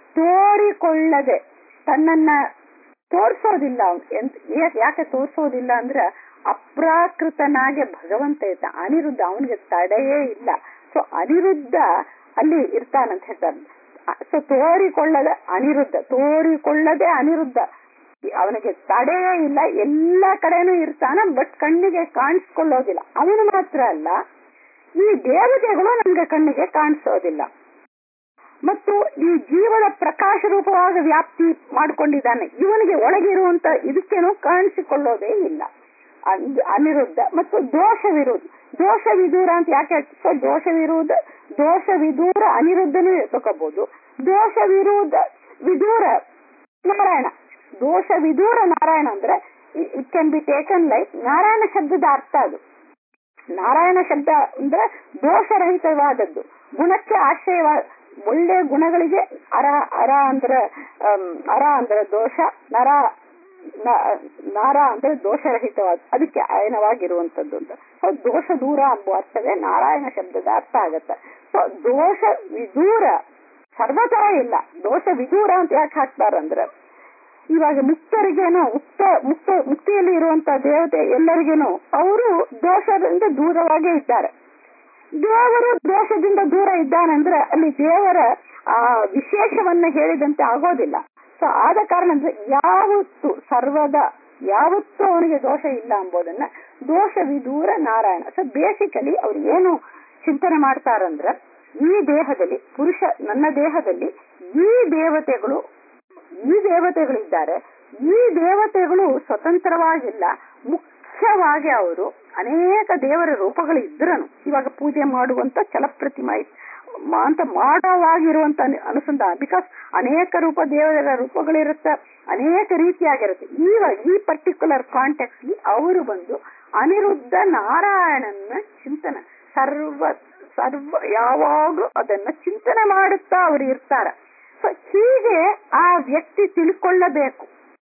ತೋರಿಕೊಳ್ಳದೆ ತನ್ನನ್ನ ತೋರ್ಸೋದಿಲ್ಲ ಯಾಕೆ ತೋರ್ಸೋದಿಲ್ಲ ಅಂದ್ರೆ ಅಪ್ರಾಕೃತನಾಗೆ ಭಗವಂತ ಇದ್ದ ಅನಿರುದ್ಧ ಅವನಿಗೆ ತಡೆಯೇ ಇಲ್ಲ ಸೊ ಅನಿರುದ್ಧ ಅಲ್ಲಿ ಇರ್ತಾನಂತ ಹೇಳ್ತಾರೆ ಸೊ ತೋರಿಕೊಳ್ಳದ ಅನಿರುದ್ಧ ತೋರಿಕೊಳ್ಳದೆ ಅನಿರುದ್ಧ ಅವನಿಗೆ ತಡೆಯೇ ಇಲ್ಲ ಎಲ್ಲ ಕಡೆನೂ ಇರ್ತಾನ ಬಟ್ ಕಣ್ಣಿಗೆ ಕಾಣಿಸ್ಕೊಳ್ಳೋದಿಲ್ಲ ಅವನು ಮಾತ್ರ ಅಲ್ಲ ಈ ದೇವತೆಗಳು ನಮ್ಗೆ ಕಣ್ಣಿಗೆ ಕಾಣಿಸೋದಿಲ್ಲ ಮತ್ತು ಈ ಜೀವದ ಪ್ರಕಾಶ ರೂಪವಾಗಿ ವ್ಯಾಪ್ತಿ ಮಾಡಿಕೊಂಡಿದ್ದಾನೆ ಇವನಿಗೆ ಒಳಗಿರುವಂತ ಇದಕ್ಕೇನು ಕಾಣಿಸಿಕೊಳ್ಳೋದೇ ಇಲ್ಲ ಅನಿರುದ್ಧ ಮತ್ತು ದೋಷ ವಿರೋಧ ದೋಷ ವಿದೂರ ಅಂತ ಯಾಕೆ ಸೊ ದೋಷ ವಿರೋಧ ದೋಷ ವಿದೂರ ಅನಿರುದ್ಧನೂ ತಗೋಬಹುದು ದೋಷ ವಿರೋಧ ವಿದೂರ ನಾರಾಯಣ ದೋಷ ವಿದೂರ ನಾರಾಯಣ ಅಂದ್ರೆ it can be taken like Narayana ಶಬ್ದದ ಅರ್ಥ ಅದು ನಾರಾಯಣ ಶಬ್ದ ಅಂದ್ರೆ ದೋಷರಹಿತವಾದದ್ದು ಗುಣಕ್ಕೆ ಆಶ್ರಯವಾದ ಒಳ್ಳೆ ಗುಣಗಳಿಗೆ ಅರ ಅರ ಅಂದ್ರ ಅರ ಅಂದ್ರೆ ದೋಷ ನರ ನಾರ ಅಂದ್ರೆ ದೋಷರಹಿತವಾದ ಅದಕ್ಕೆ ಆಯನವಾಗಿರುವಂತದ್ದು ಅಂತ ಸೊ ದೋಷ ದೂರ ಎಂಬ ಅರ್ಥವೇ ನಾರಾಯಣ ಶಬ್ದದ ಅರ್ಥ ಆಗತ್ತೆ ಸೊ ದೋಷ ವಿದೂರ ಸರ್ವತರ ಇಲ್ಲ ದೋಷ ವಿದೂರ ಅಂತ ಯಾಕೆ ಹಾಕ್ತಾರಂದ್ರೆ ಇವಾಗ ಮುಕ್ತರಿಗೇನು ಮುಕ್ತ ಮುಕ್ತ ಮುಕ್ತಿಯಲ್ಲಿ ಇರುವಂತ ದೇವತೆ ಎಲ್ಲರಿಗೇನು ಅವರು ದೋಷದಿಂದ ದೂರವಾಗೇ ಇದ್ದಾರೆ ದೇವರು ದೋಷದಿಂದ ದೂರ ಇದ್ದಾನಂದ್ರೆ ಅಲ್ಲಿ ದೇವರ ಆ ವಿಶೇಷವನ್ನ ಹೇಳಿದಂತೆ ಆಗೋದಿಲ್ಲ ಸೊ ಆದ ಕಾರಣ ಅಂದ್ರೆ ಯಾವತ್ತು ಸರ್ವದ ಯಾವತ್ತೂ ಅವನಿಗೆ ದೋಷ ಇಲ್ಲ ಎಂಬುದನ್ನ ದೋಷ ವಿದೂರ ನಾರಾಯಣ ಸೊ ಬೇಸಿಕಲಿ ಅವ್ರು ಏನು ಚಿಂತನೆ ಮಾಡ್ತಾರಂದ್ರ ಈ ದೇಹದಲ್ಲಿ ಪುರುಷ ನನ್ನ ದೇಹದಲ್ಲಿ ಈ ದೇವತೆಗಳು ಈ ದೇವತೆಗಳಿದ್ದಾರೆ ಈ ದೇವತೆಗಳು ಸ್ವತಂತ್ರವಾಗಿಲ್ಲ ಮುಖ್ಯವಾಗಿ ಅವರು ಅನೇಕ ದೇವರ ರೂಪಗಳು ಇದ್ರನು ಇವಾಗ ಪೂಜೆ ಮಾಡುವಂತ ಚಲಪ್ರತಿಮಾ ಅಂತ ಮಾಡೋವಾಗಿರುವಂತ ಅನುಸಂಧಾನ ಬಿಕಾಸ್ ಅನೇಕ ರೂಪ ದೇವರ ರೂಪಗಳಿರುತ್ತೆ ಅನೇಕ ರೀತಿಯಾಗಿರುತ್ತೆ ಈಗ ಈ ಪರ್ಟಿಕ್ಯುಲರ್ ಕಾಂಟೆಕ್ಸ್ ಅವರು ಬಂದು ಅನಿರುದ್ಧ ನಾರಾಯಣನ ಚಿಂತನೆ ಸರ್ವ ಸರ್ವ ಯಾವಾಗ್ಲೂ ಅದನ್ನ ಚಿಂತನೆ ಮಾಡುತ್ತಾ ಅವರು ಇರ್ತಾರ ಸೊ ಹೀಗೆ ಆ ವ್ಯಕ್ತಿ ತಿಳ್ಕೊಳ್ಳಬೇಕು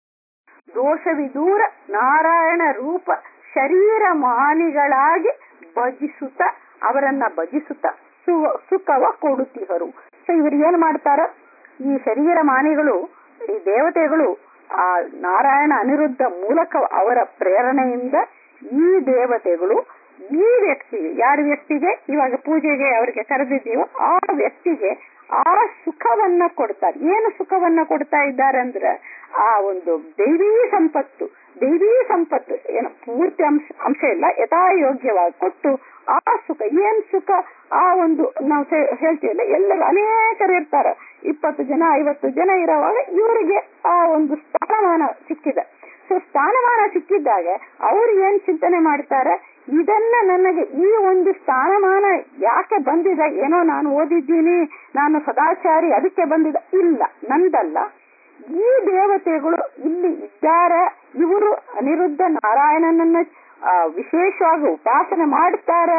ದೋಷವಿದೂರ ನಾರಾಯಣ ರೂಪ ಶರೀರ ಮಾನಿಗಳಾಗಿ ಭಜಿಸುತ್ತ ಅವರನ್ನ ಭಜಿಸುತ್ತ ಸು- ಸುಖವ ಕೊಡುತ್ತಿಹರು ಸೊ ಇವರು ಏನ್ ಮಾಡ್ತಾರ ಈ ಶರೀರ ಮಾನಿಗಳು ಈ ದೇವತೆಗಳು ಆ ನಾರಾಯಣ ಅನಿರುದ್ಧ ಮೂಲಕ ಅವರ ಪ್ರೇರಣೆಯಿಂದ ಈ ದೇವತೆಗಳು ಈ ವ್ಯಕ್ತಿಗೆ ಯಾರ ವ್ಯಕ್ತಿಗೆ ಇವಾಗ ಪೂಜೆಗೆ ಅವರಿಗೆ ಕರೆದಿದ್ದೀವೋ ಆ ವ್ಯಕ್ತಿಗೆ ಆ ಸುಖವನ್ನ ಕೊಡ್ತಾರೆ ಏನು ಸುಖವನ್ನ ಕೊಡ್ತಾ ಇದ್ದಾರೆ ಅಂದ್ರೆ ಆ ಒಂದು ದೈವೀ ಸಂಪತ್ತು ದೈವೀ ಸಂಪತ್ತು ಏನು ಪೂರ್ತಿ ಅಂಶ ಅಂಶ ಇಲ್ಲ ಯಥಾಯೋಗ್ಯವಾಗಿ ಕೊಟ್ಟು ಆ ಸುಖ ಏನ್ ಸುಖ ಆ ಒಂದು ನಾವು ಸೆ- ಹೇಳ್ತೀವಲ್ಲ ಎಲ್ಲರೂ ಅನೇಕರು ಇರ್ತಾರ ಇಪ್ಪತ್ತು ಜನ ಐವತ್ತು ಜನ ಇರೋವಾಗ ಇವರಿಗೆ ಆ ಒಂದು ಸ್ಥಾನಮಾನ ಸಿಕ್ಕಿದೆ ಸೊ ಸ್ಥಾನಮಾನ ಸಿಕ್ಕಿದ್ದಾಗ ಅವ್ರು ಏನ್ ಚಿಂತನೆ ಮಾಡ್ತಾರೆ ಇದನ್ನ ನನಗೆ ಈ ಒಂದು ಸ್ಥಾನಮಾನ ಯಾಕೆ ಬಂದಿದೆ ಏನೋ ನಾನು ಓದಿದ್ದೀನಿ ನಾನು ಸದಾಚಾರಿ ಅದಕ್ಕೆ ಬಂದಿದೆ ಇಲ್ಲ ನಂದಲ್ಲ ಈ ದೇವತೆಗಳು ಇಲ್ಲಿ ಇದ್ದಾರೆ ಇವರು ಅನಿರುದ್ಧ ನಾರಾಯಣನನ್ನ ಆ, ವಿಶೇಷವಾಗಿ ಉಪಾಸನೆ ಮಾಡ್ತಾರೆ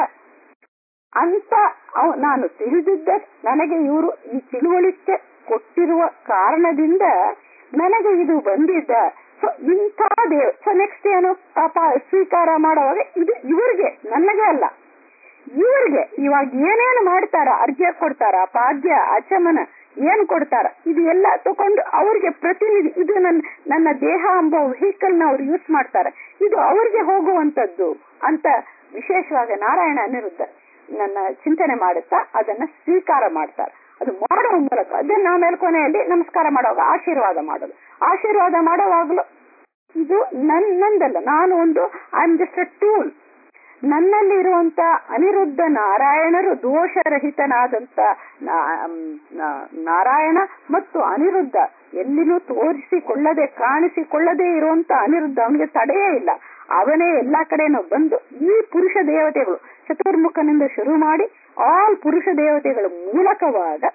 ಅಂತ ಅವ್- ನಾನು ತಿಳಿದಿದ್ದ ನನಗೆ ಇವರು ಈ ತಿಳುವಳಿಕೆ ಕೊಟ್ಟಿರುವ ಕಾರಣದಿಂದ ನನಗೆ ಇದು ಬಂದಿದ್ದ ಸೊ ಇಂಥ ದೇವ್ ಸೊ ನೆಕ್ಸ್ಟ್ ಏನು ಪಾಪ ಸ್ವೀಕಾರ ಮಾಡುವಾಗ ಇದು ಇವರಿಗೆ ನನಗೆ ಅಲ್ಲ ಇವರಿಗೆ ಇವಾಗ ಏನೇನು ಮಾಡ್ತಾರ ಅರ್ಘ್ಯ ಕೊಡ್ತಾರ ಪಾದ್ಯ ಆಚಮನ ಏನ್ ಕೊಡ್ತಾರ ಇದು ಎಲ್ಲ ತಕೊಂಡು ಅವ್ರಿಗೆ ಪ್ರತಿನಿಧಿ ಇದು ನನ್ನ ನನ್ನ ದೇಹ ಎಂಬ ವೆಹಿಕಲ್ ನ ಅವ್ರು ಯೂಸ್ ಮಾಡ್ತಾರೆ ಇದು ಅವ್ರಿಗೆ ಹೋಗುವಂತದ್ದು ಅಂತ ವಿಶೇಷವಾಗಿ ನಾರಾಯಣ ಅನಿರುದ್ಧ ನನ್ನ ಚಿಂತನೆ ಮಾಡುತ್ತಾ ಅದನ್ನ ಸ್ವೀಕಾರ ಮಾಡ್ತಾರೆ ಅದು ಮಾಡುವ ಮೂಲಕ ಅದನ್ನ ಆಮೇಲೆ ಕೊನೆಯಲ್ಲಿ ನಮಸ್ಕಾರ ಮಾಡುವಾಗ ಆಶೀರ್ವಾದ ಮಾಡೋದು ಆಶೀರ್ವಾದ ಮಾಡುವಾಗಲೂ ಇದು ನನ್ ನಂದಲ್ಲ ನಾನು ಒಂದು I am just a tool ನನ್ನಲ್ಲಿ ಇರುವಂತ ಅನಿರುದ್ಧ ನಾರಾಯಣರು ದೋಷರಹಿತನಾದಂತ ನಾ- ನಾ- ನಾರಾಯಣ ಮತ್ತು ಅನಿರುದ್ಧ ಎಲ್ಲಿನೂ ತೋರಿಸಿಕೊಳ್ಳದೆ ಕಾಣಿಸಿಕೊಳ್ಳದೆ ಇರುವಂತ ಅನಿರುದ್ಧ ಅವನಿಗೆ ತಡೆಯೇ ಇಲ್ಲ ಅವನೇ ಎಲ್ಲಾ ಕಡೆನೂ ಬಂದು ಈ ಪುರುಷ ದೇವತೆಗಳು ಚತುರ್ಮುಖನಿಂದ ಶುರು ಮಾಡಿ ಆಲ್ ಪುರುಷ ದೇವತೆಗಳ ಮೂಲಕವಾದ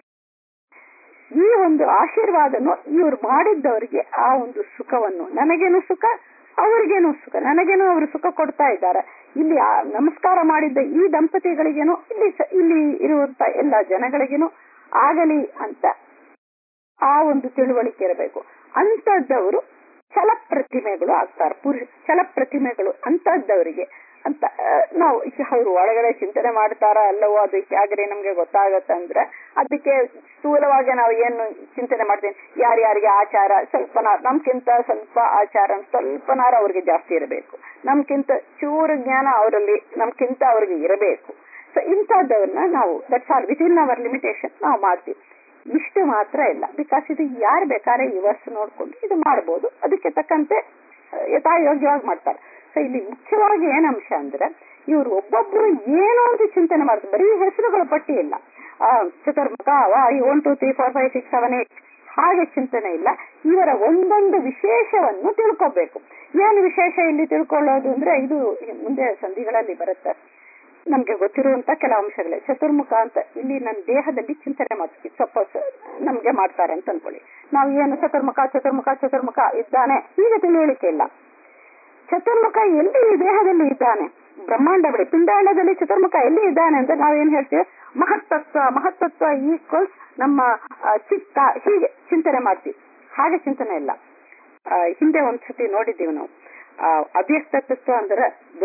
ಈ ಒಂದು ಆಶೀರ್ವಾದನು ಇವರು ಮಾಡಿದ್ದವರಿಗೆ ಆ ಒಂದು ಸುಖವನ್ನು ನನಗೇನು ಸುಖ ಅವರಿಗೇನು ಸುಖ ನನಗೇನು ಅವರು ಸುಖ ಕೊಡ್ತಾ ಇದ್ದಾರೆ ಇಲ್ಲಿ ಆ ನಮಸ್ಕಾರ ಮಾಡಿದ್ದ ಈ ದಂಪತಿಗಳಿಗೇನು ಇಲ್ಲಿ ಸ- ಇಲ್ಲಿ ಇರುವಂತ ಎಲ್ಲ ಜನಗಳಿಗೇನು ಆಗಲಿ ಅಂತ ಆ ಒಂದು ತಿಳುವಳಿಕೆ ಇರಬೇಕು ಅಂತದ್ದವರು ಛಲ ಪ್ರತಿಮೆಗಳು ಆಗ್ತಾರೆ ಪುರುಷ ಛಲ ಪ್ರತಿಮೆಗಳು ಅಂತದ್ದವರಿಗೆ ಅಂತ ಆ, ನಾವು ಈಗ ಅವರು ಒಳಗಡೆ ಚಿಂತನೆ ಮಾಡ್ತಾರ ಅಲ್ಲವೋ ಅದು ಹೇಗ್ರೆ ನಮ್ಗೆ ಗೊತ್ತಾಗತ್ತೆ ಅಂದ್ರೆ ಅದಕ್ಕೆ ಸ್ಥೂಲವಾಗಿ ನಾವು ಏನು ಚಿಂತನೆ ಮಾಡ್ತೀವಿ ಯಾರ್ಯಾರಿಗೆ ಆಚಾರ ಸ್ವಲ್ಪನಾರ ನಮ್ಗಿಂತ ಸ್ವಲ್ಪ ಆಚಾರ ಸ್ವಲ್ಪನಾರ ಅವ್ರಿಗೆ ಜಾಸ್ತಿ ಇರಬೇಕು ನಮ್ಗಿಂತ ಚೂರು ಜ್ಞಾನ ಅವರಲ್ಲಿ ನಮ್ಗಿಂತ ಅವ್ರಿಗೆ ಇರಬೇಕು ಸೊ ಇಂಥದ್ದವನ್ನ ನಾವು that's all within our limitation ನಾವು ಮಾಡ್ತೀವಿ ಇಷ್ಟು ಮಾತ್ರ ಇಲ್ಲ ಬಿಕಾಸ್ ಇದು ಯಾರು ಬೇಕಾದ್ರೆ ಈ ವರ್ಷ ನೋಡ್ಕೊಂಡು ಇದು ಮಾಡ್ಬೋದು ಅದಕ್ಕೆ ತಕ್ಕಂತೆ ಆ, ಯಥಾಯೋಗ್ಯವಾಗಿ ಮಾಡ್ತಾರೆ ಸೊ ಇಲ್ಲಿ ಮುಖ್ಯವಾಗಿ ಏನ್ ಅಂಶ ಅಂದ್ರೆ ಇವರು ಒಬ್ಬೊಬ್ಬರು ಏನೋ ಒಂದು ಚಿಂತನೆ ಮಾಡ್ತಾರೆ ಬರೀ ಹೆಸರುಗಳ ಪಟ್ಟಿ ಇಲ್ಲ ಆ, Chaturmukha Vayu one two three four five six seven eight ಹಾಗೆ ಚಿಂತನೆ ಇಲ್ಲ ಇವರ ಒಂದೊಂದು ವಿಶೇಷವನ್ನು ತಿಳ್ಕೋಬೇಕು ಏನು ವಿಶೇಷ ಇಲ್ಲಿ ತಿಳ್ಕೊಳ್ಳೋದು ಅಂದ್ರೆ ಇದು ಮುಂದೆ ಸಂಧಿಗಳಲ್ಲಿ ಬರುತ್ತೆ ನಮ್ಗೆ ಗೊತ್ತಿರುವಂತ ಕೆಲವು ಅಂಶಗಳೇ ಚತುರ್ಮುಖ ಅಂತ ಇಲ್ಲಿ ನನ್ನ ದೇಹದಲ್ಲಿ ಚಿಂತನೆ ಮಾಡ್ತೀವಿ ಸಪೋಸ್ ನಮ್ಗೆ ಮಾಡ್ತಾರೆ ಅಂತ ಅನ್ಕೊಳ್ಳಿ ನಾವು ಏನು ಚತುರ್ಮುಖ ಚತುರ್ಮುಖ ಚತುರ್ಮುಖ ಇದ್ದಾನೆ ಈಗ ತಿಳುವಳಿಕೆ ಇಲ್ಲ ಚತುರ್ಮುಖ ಎಲ್ಲಿ ಈ ದೇಹದಲ್ಲಿ ಇದ್ದಾನೆ ಬ್ರಹ್ಮಾಂಡ ಬಿಡಿ ಪಿಂಡಾಂಡದಲ್ಲಿ ಚತುರ್ಮುಖ ಎಲ್ಲಿ ಇದ್ದಾನೆ ಅಂತ ನಾವೇನ್ ಹೇಳ್ತೀವಿ ಮಹತ್ತತ್ವ ಮಹತ್ತತ್ವ ಈಕ್ವಲ್ಸ್ ನಮ್ಮ ಆ, ಚಿತ್ತ ಹೀಗೆ ಚಿಂತನೆ ಮಾಡ್ತೀವಿ ಹಾಗೆ ಚಿಂತನೆ ಇಲ್ಲ ಆ, ಹಿಂದೆ ಒಂದ್ಸತಿ ನೋಡಿದ್ದೀವಿ ನಾವು ಆ, ಅವ್ಯಕ್ತ ತತ್ವ ಅಂದ್ರೆ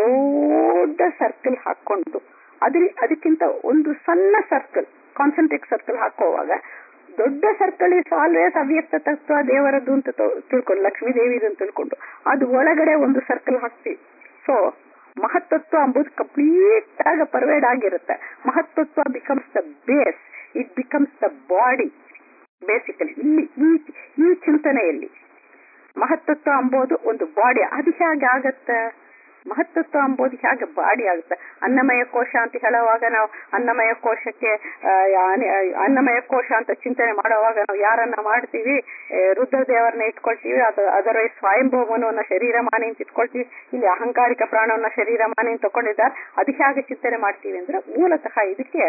ದೊಡ್ಡ ಸರ್ಕಲ್ ಹಾಕೊಂಡು ಅದ್ರ ಅದಕ್ಕಿಂತ ಒಂದು ಸಣ್ಣ ಸರ್ಕಲ್ ಕಾನ್ಸಂಟ್ರಿಕ್ ಸರ್ಕಲ್ ಹಾಕುವಾಗ ದೊಡ್ಡ ಸರ್ಕಲ್ ಇಸ್ ಆಲ್ವೇಸ್ ಅವ್ಯಕ್ತ ತತ್ವ ದೇವರದ್ದು ಅಂತ ತೊ- ತಿಳ್ಕೊಂಡು ಲಕ್ಷ್ಮೀ ದೇವಿದು ಅಂತ ತಿಳ್ಕೊಂಡು ಅದು ಒಳಗಡೆ ಒಂದು ಸರ್ಕಲ್ ಹಾಕ್ತೀವಿ ಸೊ ಮಹತ್ತತ್ವ ಎಂಬುದು ಕಂಪ್ಲೀಟ್ ಆಗಿ ಪರ್ವೇಡ್ ಆಗಿರುತ್ತೆ ಮಹತ್ತತ್ವ becomes the base it becomes the body basically ಇಲ್ಲಿ ಈ ಈ ಚಿಂತನೆಯಲ್ಲಿ ಮಹತ್ತತ್ವ ಅಂಬೋದು ಒಂದು ಬಾಡಿ ಅದು ಹೇಗೆ ಆಗತ್ತೆ ಮಹತ್ತತ್ವ ಅಂಬೋದು ಹೇಗೆ ಬಾಡಿ ಆಗುತ್ತೆ ಅನ್ನಮಯ ಕೋಶ ಅಂತ ಹೇಳುವಾಗ ನಾವು ಅನ್ನಮಯ ಕೋಶಕ್ಕೆ ಆ, ಆನೆ- ಅನ್ನಮಯ ಕೋಶ ಅಂತ ಚಿಂತನೆ ಮಾಡುವಾಗ ನಾವು ಯಾರನ್ನ ಮಾಡ್ತೀವಿ ಆ, ರುದ್ರದೇವರನ್ನ ಇಟ್ಕೊಳ್ತೀವಿ ಅದು ಅದರ್ವೈಸ್ ಸ್ವಯಂಭೂಮನವನ್ನ ಶರೀರ ಮಾನಿ ಅಂತ ಇಟ್ಕೊಳ್ತೀವಿ ಇಲ್ಲಿ ಅಹಂಕಾರಿಕ ಪ್ರಾಣವನ್ನ ಶರೀರ ಮಾನಿ ಅಂತ ತಗೊಂಡಿದ್ದಾರೆ ಅದು ಹೇಗೆ ಚಿಂತನೆ ಮಾಡ್ತೀವಿ ಅಂದ್ರೆ ಮೂಲತಃ ಇದಕ್ಕೆ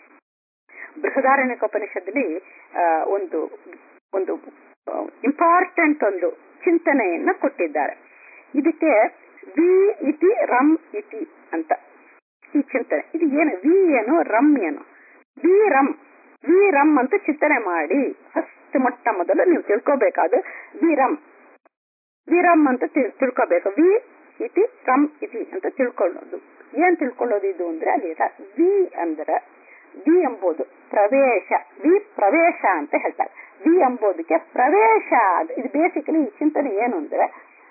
ಬೃಹದಾರಣ್ಯಕೋಪನಿಷತ್ತಲ್ಲಿ ಆ, ಒಂದು ಒಂದು ಇಂಪಾರ್ಟೆಂಟ್ ಒಂದು ಚಿಂತನೆಯನ್ನ ಕೊಟ್ಟಿದ್ದಾರೆ ಇದಕ್ಕೆ ವಿ ಇತಿ ರಂ ಇತಿ ಅಂತ ಈ ಚಿಂತನೆ ಇದು ಏನು ವಿ ಏನು ರಂ ಏನು ವಿ ರಂ ವಿ ರಂ ಅಂತ ಚಿಂತನೆ ಮಾಡಿ ಫಸ್ಟ್ ಮೊಟ್ಟ ಮೊದಲು ನೀವು ತಿಳ್ಕೋಬೇಕಾದ ವಿ ರಂ ವಿ ರಂ ಅಂತ ತಿಳ್- ತಿಳ್ಕೋಬೇಕು ವಿ ಇತಿ ರಂ ಇತಿ ಅಂತ ತಿಳ್ಕೊಳ್ಳೋದು ಏನ್ ತಿಳ್ಕೊಳ್ಳೋದು ಇದು ಅಂದ್ರೆ ಅಲ್ಲಿ ರ- ವಿ ಅಂದ್ರೆ ವಿ ಎಂಬುದು ಪ್ರವೇಶ ವಿ ಪ್ರವೇಶ ಅಂತ ಹೇಳ್ತಾರೆ ವಿ ಎಂಬುದಕ್ಕೆ ಪ್ರವೇಶ ಅದು- ಇದು ಬೇಸಿಕಲಿ ಈ ಚಿಂತನೆ ಏನು ಅಂದ್ರೆ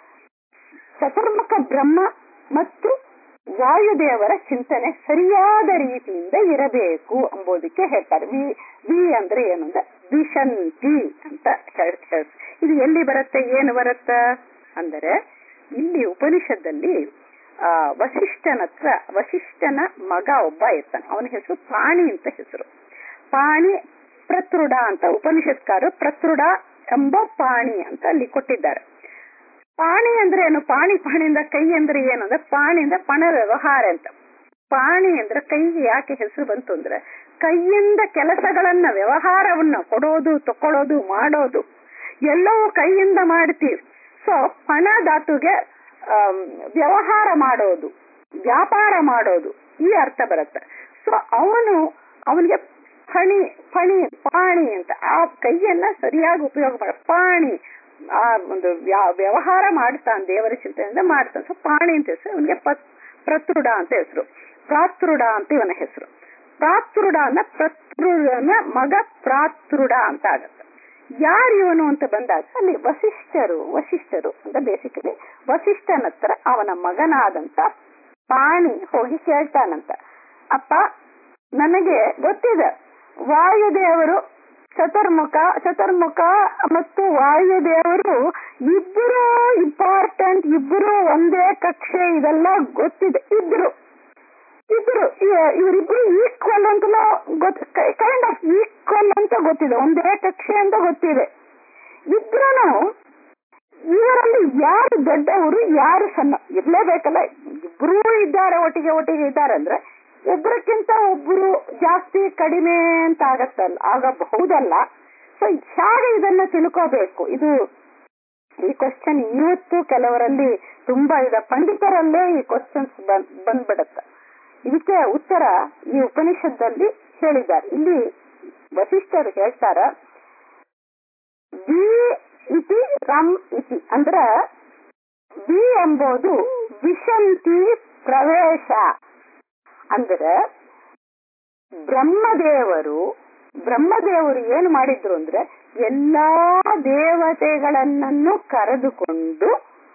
ಚತುರ್ಮುಖ ಬ್ರಹ್ಮ ಮತ್ತು ವಾಯುದೇವರ ಚಿಂತನೆ ಸರಿಯಾದ ರೀತಿಯಿಂದ ಇರಬೇಕು ಎಂಬುದಕ್ಕೆ ಹೇಳ್ತಾರೆ ವಿ ವಿ ಅಂದ್ರೆ ಏನು ಅಂದ್ರೆ ವಿಶಂತಿ ಅಂತ ಹೇಳ್- ಹೇಳ್- ಇದು ಎಲ್ಲಿ ಬರುತ್ತೆ ಏನು ಬರುತ್ತ ಅಂದರೆ ಇಲ್ಲಿ ಉಪನಿಷತ್ತಲ್ಲಿ ಆ ವಸಿಷ್ಠನ ಹತ್ರ ವಸಿಷ್ಠನ ಮಗ ಒಬ್ಬ ಇರ್ತಾನೆ ಅವನ ಹೆಸರು ಪಾಣಿ ಅಂತ ಹೆಸರು ಪಾಣಿ ಪ್ರತೃಡ ಅಂತ ಉಪನಿಷತ್ಕಾರರು ಪ್ರತೃಡ ಎಂಬ ಪಾಣಿ ಅಂತ ಅಲ್ಲಿ ಕೊಟ್ಟಿದ್ದಾರೆ ಪಾಣಿ ಅಂದ್ರೆ ಏನು ಪಾಣಿ ಪಾಣಿಯಿಂದ ಕೈ ಅಂದ್ರೆ ಏನು ಅಂದ್ರೆ ಪಾಣಿಯಿಂದ ಪಣ ವ್ಯವಹಾರ ಅಂತ ಪಾಣಿ ಅಂದ್ರೆ ಕೈಗೆ ಯಾಕೆ ಹೆಸರು ಬಂತು ಅಂದ್ರೆ ಕೈಯಿಂದ ಕೆಲಸಗಳನ್ನ ವ್ಯವಹಾರವನ್ನ ಕೊಡೋದು ತಕೊಳ್ಳೋದು ಮಾಡೋದು ಎಲ್ಲವೂ ಕೈಯಿಂದ ಮಾಡ್ತೀವಿ ಸೊ ಪಣ ಧಾತುಗೆ ಆಮ್, ವ್ಯವಹಾರ ಮಾಡೋದು ವ್ಯಾಪಾರ ಮಾಡೋದು ಈ ಅರ್ಥ ಬರುತ್ತೆ ಸೊ ಅವನು ಅವನಿಗೆ ಫಣಿ ಫಣಿ ಪಾಣಿ ಅಂತ ಆ ಕೈಯನ್ನ ಸರಿಯಾಗಿ ಉಪಯೋಗ ಮಾಡ ಪಾಣಿ ಆ ಒಂದು ವ್ಯ- ವ್ಯವಹಾರ ಮಾಡ್ತಾನೆ ದೇವರ ಚಿಂತನೆಯಿಂದ ಮಾಡ್ತಾನೆ ಸೊ ಪಾಣಿ ಅಂತ ಹೆಸರು ಅವನಿಗೆ ಪ್ರತೃಡ ಅಂತ ಹೆಸರು ಪ್ರಾತೃಡ ಅಂತ ಇವನ ಹೆಸರು ಪ್ರಾತೃಡ ಅನ್ನ ಪ್ರತೃಡನ ಮಗ ಪ್ರಾತೃಡ ಅಂತ ಆಗತ್ತೆ ಯಾರು ಇವನು ಅಂತ ಬಂದಾಗ ಅಲ್ಲಿ ವಸಿಷ್ಠರು ವಸಿಷ್ಠರು ಅಂತ ಬೇಸಿಕಲಿ ವಸಿಷ್ಠನ ಹತ್ರ ಅವನ ಮಗನಾದಂತ ಪಾಣಿ ಹೋಗಿ ಕೇಳ್ತಾನಂತ ಅಪ್ಪ ನನಗೆ ಗೊತ್ತಿದೆ ವಾಯುದೇವರು ಚತುರ್ಮುಖ ಚತುರ್ಮುಖ ಮತ್ತು ವಾಯುದೇವರು ಇಬ್ಬರು ಇಂಪಾರ್ಟೆಂಟ್ ಇಬ್ಬರು ಒಂದೇ ಕಕ್ಷೆ ಇದೆಲ್ಲ ಗೊತ್ತಿದೆ ಇಬ್ರು ಇಬ್ರು ಇ- ಇವರಿಬ್ರು ಈಕ್ವಲ್ ಅಂತಲೂ ಗೊತ್ತು ಕೈಂಡ್ ಆಫ್ ಈಕ್ವಲ್ ಅಂತ ಗೊತ್ತಿದೆ ಒಂದೇ ಕಕ್ಷೆ ಅಂತ ಗೊತ್ತಿದೆ ಇಬ್ರು ಇವರಲ್ಲಿ ಯಾರು ದೊಡ್ಡವರು ಯಾರು ಸಣ್ಣ ಇರ್ಲೇಬೇಕಲ್ಲ ಇಬ್ರು ಇದ್ದಾರೆ ಒಟ್ಟಿಗೆ ಒಟ್ಟಿಗೆ ಇದ್ದಾರೆ ಅಂದ್ರೆ ಒಬ್ಬರಕ್ಕಿಂತ ಒಬ್ರು ಜಾಸ್ತಿ ಕಡಿಮೆ ಅಂತ ಆಗತ್ತಲ್ಲ ಆಗಬಹುದಲ್ಲ ಸೊ ಹೇಗೆ ಇದನ್ನ ತಿಳ್ಕೋಬೇಕು ಇದು ಈ ಕ್ವಶನ್ ಇವತ್ತು ಕೆಲವರಲ್ಲಿ ತುಂಬಾ ಇದೆ ಪಂಡಿತರಲ್ಲೇ ಈ ಕ್ವಶನ್ಸ್ ಬಂದ್ಬಿಡತ್ತೆ ಇದಕ್ಕೆ ಉತ್ತರ ಈ ಉಪನಿಷತ್ತಲ್ಲಿ ಹೇಳಿದ್ದಾರೆ ಇಲ್ಲಿ ವಸಿಷ್ಠರು ಹೇಳ್ತಾರ ವಿ ಇತಿ ರಂ ಇತಿ ಅಂದ್ರ ವಿ ಎಂಬುದು ವಿಶಂತಿ ಪ್ರವೇಶ ಅಂದ್ರೆ ಬ್ರಹ್ಮದೇವರು ಬ್ರಹ್ಮದೇವರು ಏನು ಮಾಡಿದ್ರು ಅಂದ್ರೆ ಎಲ್ಲಾ ದೇವತೆಗಳನ್ನೂ ಕರೆದುಕೊಂಡು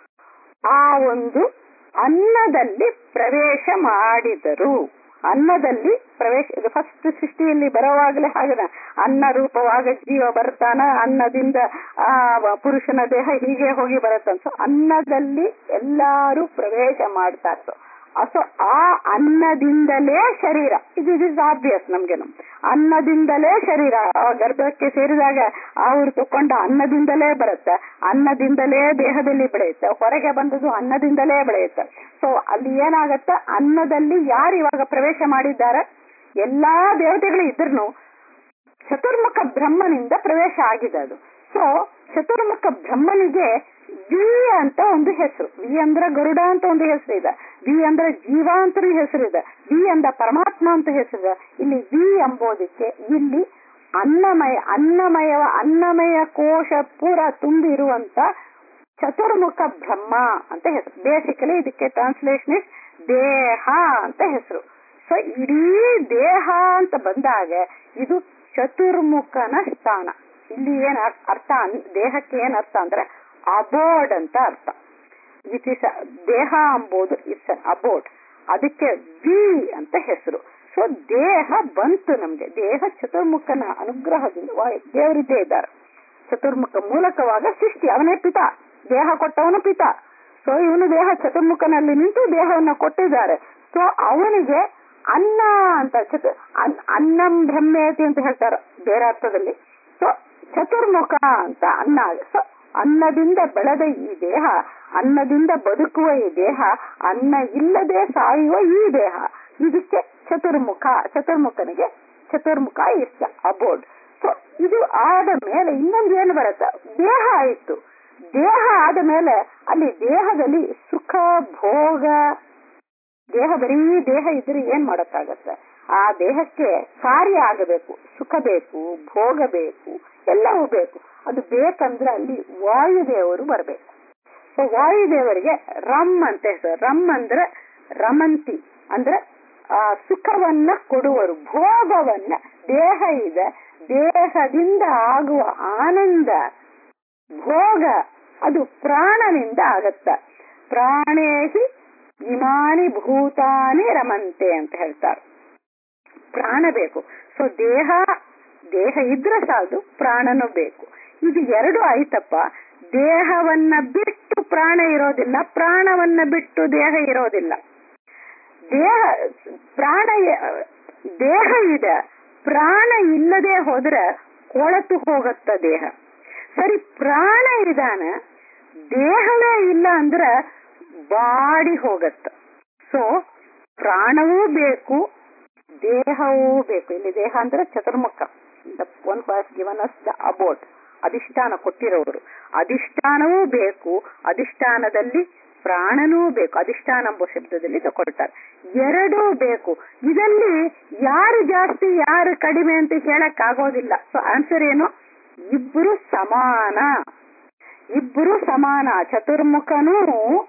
ಆ ಒಂದು ಅನ್ನದಲ್ಲಿ ಪ್ರವೇಶ ಮಾಡಿದರು ಅನ್ನದಲ್ಲಿ ಪ್ರವೇಶ ಇದು ಫಸ್ಟ್ ಸೃಷ್ಟಿಯಲ್ಲಿ ಬರುವಾಗಲೇ ಹಾಗೆ ಅನ್ನ ರೂಪವಾಗ ಜೀವ ಬರ್ತಾನ ಅನ್ನದಿಂದ ಆ ಪುರುಷನ ದೇಹ ಹೀಗೆ ಹೋಗಿ ಬರುತ್ತಂತ ಸೊ ಅನ್ನದಲ್ಲಿ ಎಲ್ಲಾರು ಪ್ರವೇಶ ಮಾಡ್ತಾರೆ ಸೊ ಆ ಅನ್ನದಿಂದಲೇ ಶರೀರ ಇದು ಇಸ್ ಆಬ್ವಿಯಸ್ ನಮ್ಗೇನು ಅನ್ನದಿಂದಲೇ ಶರೀರ ಆ ಗರ್ಭಕ್ಕೆ ಸೇರಿದಾಗ ಅವ್ರು ತಕೊಂಡ ಅನ್ನದಿಂದಲೇ ಬರುತ್ತೆ ಅನ್ನದಿಂದಲೇ ದೇಹದಲ್ಲಿ ಬೆಳೆಯುತ್ತೆ ಹೊರಗೆ ಬಂದದ್ದು ಅನ್ನದಿಂದಲೇ ಬೆಳೆಯುತ್ತೆ ಸೊ ಅಲ್ಲಿ ಏನಾಗತ್ತೆ ಅನ್ನದಲ್ಲಿ ಯಾರು ಇವಾಗ ಪ್ರವೇಶ ಮಾಡಿದ್ದಾರೆ ಎಲ್ಲಾ ದೇವತೆಗಳು ಇದ್ರೂ ಚತುರ್ಮುಖ ಬ್ರಹ್ಮನಿಂದ ಪ್ರವೇಶ ಆಗಿದೆ ಅದು ಸೊ ಚತುರ್ಮುಖ ಬ್ರಹ್ಮನಿಗೆ ವಿ ಅಂತ ಒಂದು ಹೆಸರು ವಿ ಅಂದ್ರೆ ಗರುಡ ಅಂತ ಒಂದು ಹೆಸರು ಇದೆ ವಿ ಅಂದ್ರೆ ಜೀವ ಅಂತ ಹೆಸರು ಇದೆ ವಿ ಅಂದ ಪರಮಾತ್ಮ ಅಂತ ಹೆಸರು ಇಲ್ಲಿ ವಿ ಎಂಬುದಕ್ಕೆ ಇಲ್ಲಿ ಅನ್ನಮಯ ಅನ್ನಮಯ ಅನ್ನಮಯ ಕೋಶ ಪೂರ ತುಂಬಿರುವಂತ ಚತುರ್ಮುಖ ಬ್ರಹ್ಮ ಅಂತ ಹೆಸರು ಬೇಸಿಕಲಿ ಇದಕ್ಕೆ ಟ್ರಾನ್ಸ್ಲೇಷನ್ ಇಸ್ ದೇಹ ಅಂತ ಹೆಸರು ಸೊ ಇಡೀ ದೇಹ ಅಂತ ಬಂದಾಗ ಇದು ಚತುರ್ಮುಖನ ಸ್ಥಾನ ಇಲ್ಲಿ ಏನ್ ಅರ್- ಅರ್ಥ ಅನ್- ದೇಹಕ್ಕೆ ಏನ್ ಅರ್ಥ ಅಂದ್ರೆ ಅಬೋರ್ಡ್ ಅಂತ ಅರ್ಥ ಇಟ್ ಇಸ್ ದೇಹ ಅಂಬೋದು ಇಟ್ಸ್ ಅನ್ ಅಬೋರ್ಡ್ ಅದಕ್ಕೆ ವಿ ಅಂತ ಹೆಸರು ಸೊ ದೇಹ ಬಂತು ನಮ್ಗೆ ದೇಹ ಚತುರ್ಮುಖನ ಅನುಗ್ರಹದಿಂದ ವಾ- ದೇವರಿದ್ದೇ ಇದ್ದಾರೆ ಚತುರ್ಮುಖ ಮೂಲಕವಾಗ ಸೃಷ್ಟಿ ಅವನೇ ಪಿತ ದೇಹ ಕೊಟ್ಟವನು ಪಿತ ಸೊ ಇವನು ದೇಹ ಚತುರ್ಮುಖನಲ್ಲಿ ನಿಂತು ದೇಹವನ್ನು ಕೊಟ್ಟಿದ್ದಾರೆ ಸೊ ಅವನಿಗೆ ಅನ್ನ ಅಂತ ಚತು ಅನ್- ಅನ್ನಂ ಬ್ರಹ್ಮೇತಿ ಅಂತ ಹೇಳ್ತಾರೆ ಬೇರೆ ಅರ್ಥದಲ್ಲಿ ಸೊ ಚತುರ್ಮುಖ ಅಂತ ಅನ್ನ ಸೊ ಅನ್ನದಿಂದ ಬೆಳೆದ ಈ ದೇಹ ಅನ್ನದಿಂದ ಬದುಕುವ ಈ ದೇಹ ಅನ್ನ ಇಲ್ಲದೆ ಸಾಯುವ ಈ ದೇಹ ಇದಕ್ಕೆ ಚತುರ್ಮುಖ ಚತುರ್ಮುಖನಿಗೆ ಚತುರ್ಮುಖ ಇಷ್ಟ ಅಬೋರ್ಡ್ ಸೊ ಇದು ಆದ ಮೇಲೆ ಇನ್ನೊಂದು ಏನು ಬರುತ್ತೆ ದೇಹ ಆಯಿತು ದೇಹ ಆದ ಮೇಲೆ ಅಲ್ಲಿ ದೇಹದಲ್ಲಿ ಸುಖ ಭೋಗ ದೇಹ ಬರೀ ದೇಹ ಇದ್ರೆ ಏನ್ ಮಾಡಕ್ಕಾಗತ್ತೆ ಆ ದೇಹಕ್ಕೆ ಕಾರ್ಯ ಆಗಬೇಕು ಸುಖ ಬೇಕು ಭೋಗ ಬೇಕು ಎಲ್ಲವೂ ಬೇಕು ಅದು ಬೇಕಂದ್ರೆ ಅಲ್ಲಿ ವಾಯುದೇವರು ಬರಬೇಕು ಸೊ ವಾಯುದೇವರಿಗೆ ರಮ್ ಅಂತ ಹೆಸರು ರಮ್ ಅಂದ್ರೆ ರಮಂತಿ ಅಂದ್ರೆ ಆ ಸುಖವನ್ನ ಕೊಡುವರು ಭೋಗವನ್ನ ದೇಹ ಇದೆ ದೇಹದಿಂದ ಆಗುವ ಆನಂದ ಭೋಗ ಅದು ಪ್ರಾಣನಿಂದ ಆಗತ್ತ ಪ್ರಾಣೇಹಿ ಇಮಾನಿ ಭೂತಾನಿ ರಮಂತೆ ಅಂತ ಹೇಳ್ತಾರೆ ಪ್ರಾಣ ಬೇಕು ಸೊ ದೇಹ ದೇಹ ಇದ್ರೆ ಸಾಲದು ಪ್ರಾಣನೂ ಬೇಕು ಇದು ಎರಡು ಆಯ್ತಪ್ಪ ದೇಹವನ್ನ ಬಿಟ್ಟು ಪ್ರಾಣ ಇರೋದಿಲ್ಲ ಪ್ರಾಣವನ್ನ ಬಿಟ್ಟು ದೇಹ ಇರೋದಿಲ್ಲ ದೇಹ ಪ್ರಾಣ ದೇಹ ಇದೆ ಪ್ರಾಣ ಇಲ್ಲದೆ ಹೋದ್ರೆ ಕೊಳತು ಹೋಗತ್ತ ದೇಹ ಸರಿ ಪ್ರಾಣ ಇದಾನ ದೇಹವೇ ಇಲ್ಲ ಅಂದ್ರೆ ಬಾಡಿ ಹೋಗತ್ತ ಸೊ ಪ್ರಾಣವೂ ಬೇಕು ದೇಹವೂ ಬೇಕು ಇಲ್ಲಿ ದೇಹ ಅಂದ್ರೆ Chaturmukha one class given us the about ಅಧಿಷ್ಠಾನ ಕೊಟ್ಟಿರೋರು ಅಧಿಷ್ಠಾನವೂ ಬೇಕು ಅಧಿಷ್ಠಾನದಲ್ಲಿ ಪ್ರಾಣನೂ ಬೇಕು ಅಧಿಷ್ಠಾನ ಎಂಬ ಶಬ್ದದಲ್ಲಿ ತಗೊಳ್ತಾರೆ ಎರಡೂ ಬೇಕು ಇದರಲ್ಲಿ ಯಾರು ಜಾಸ್ತಿ ಯಾರು ಕಡಿಮೆ ಅಂತ ಹೇಳಕ್ ಆಗೋದಿಲ್ಲ ಸೊ ಆನ್ಸರ್ ಏನು ಇಬ್ರು ಸಮಾನ ಇಬ್ರು ಸಮಾನ ಚತುರ್ಮುಖನೂ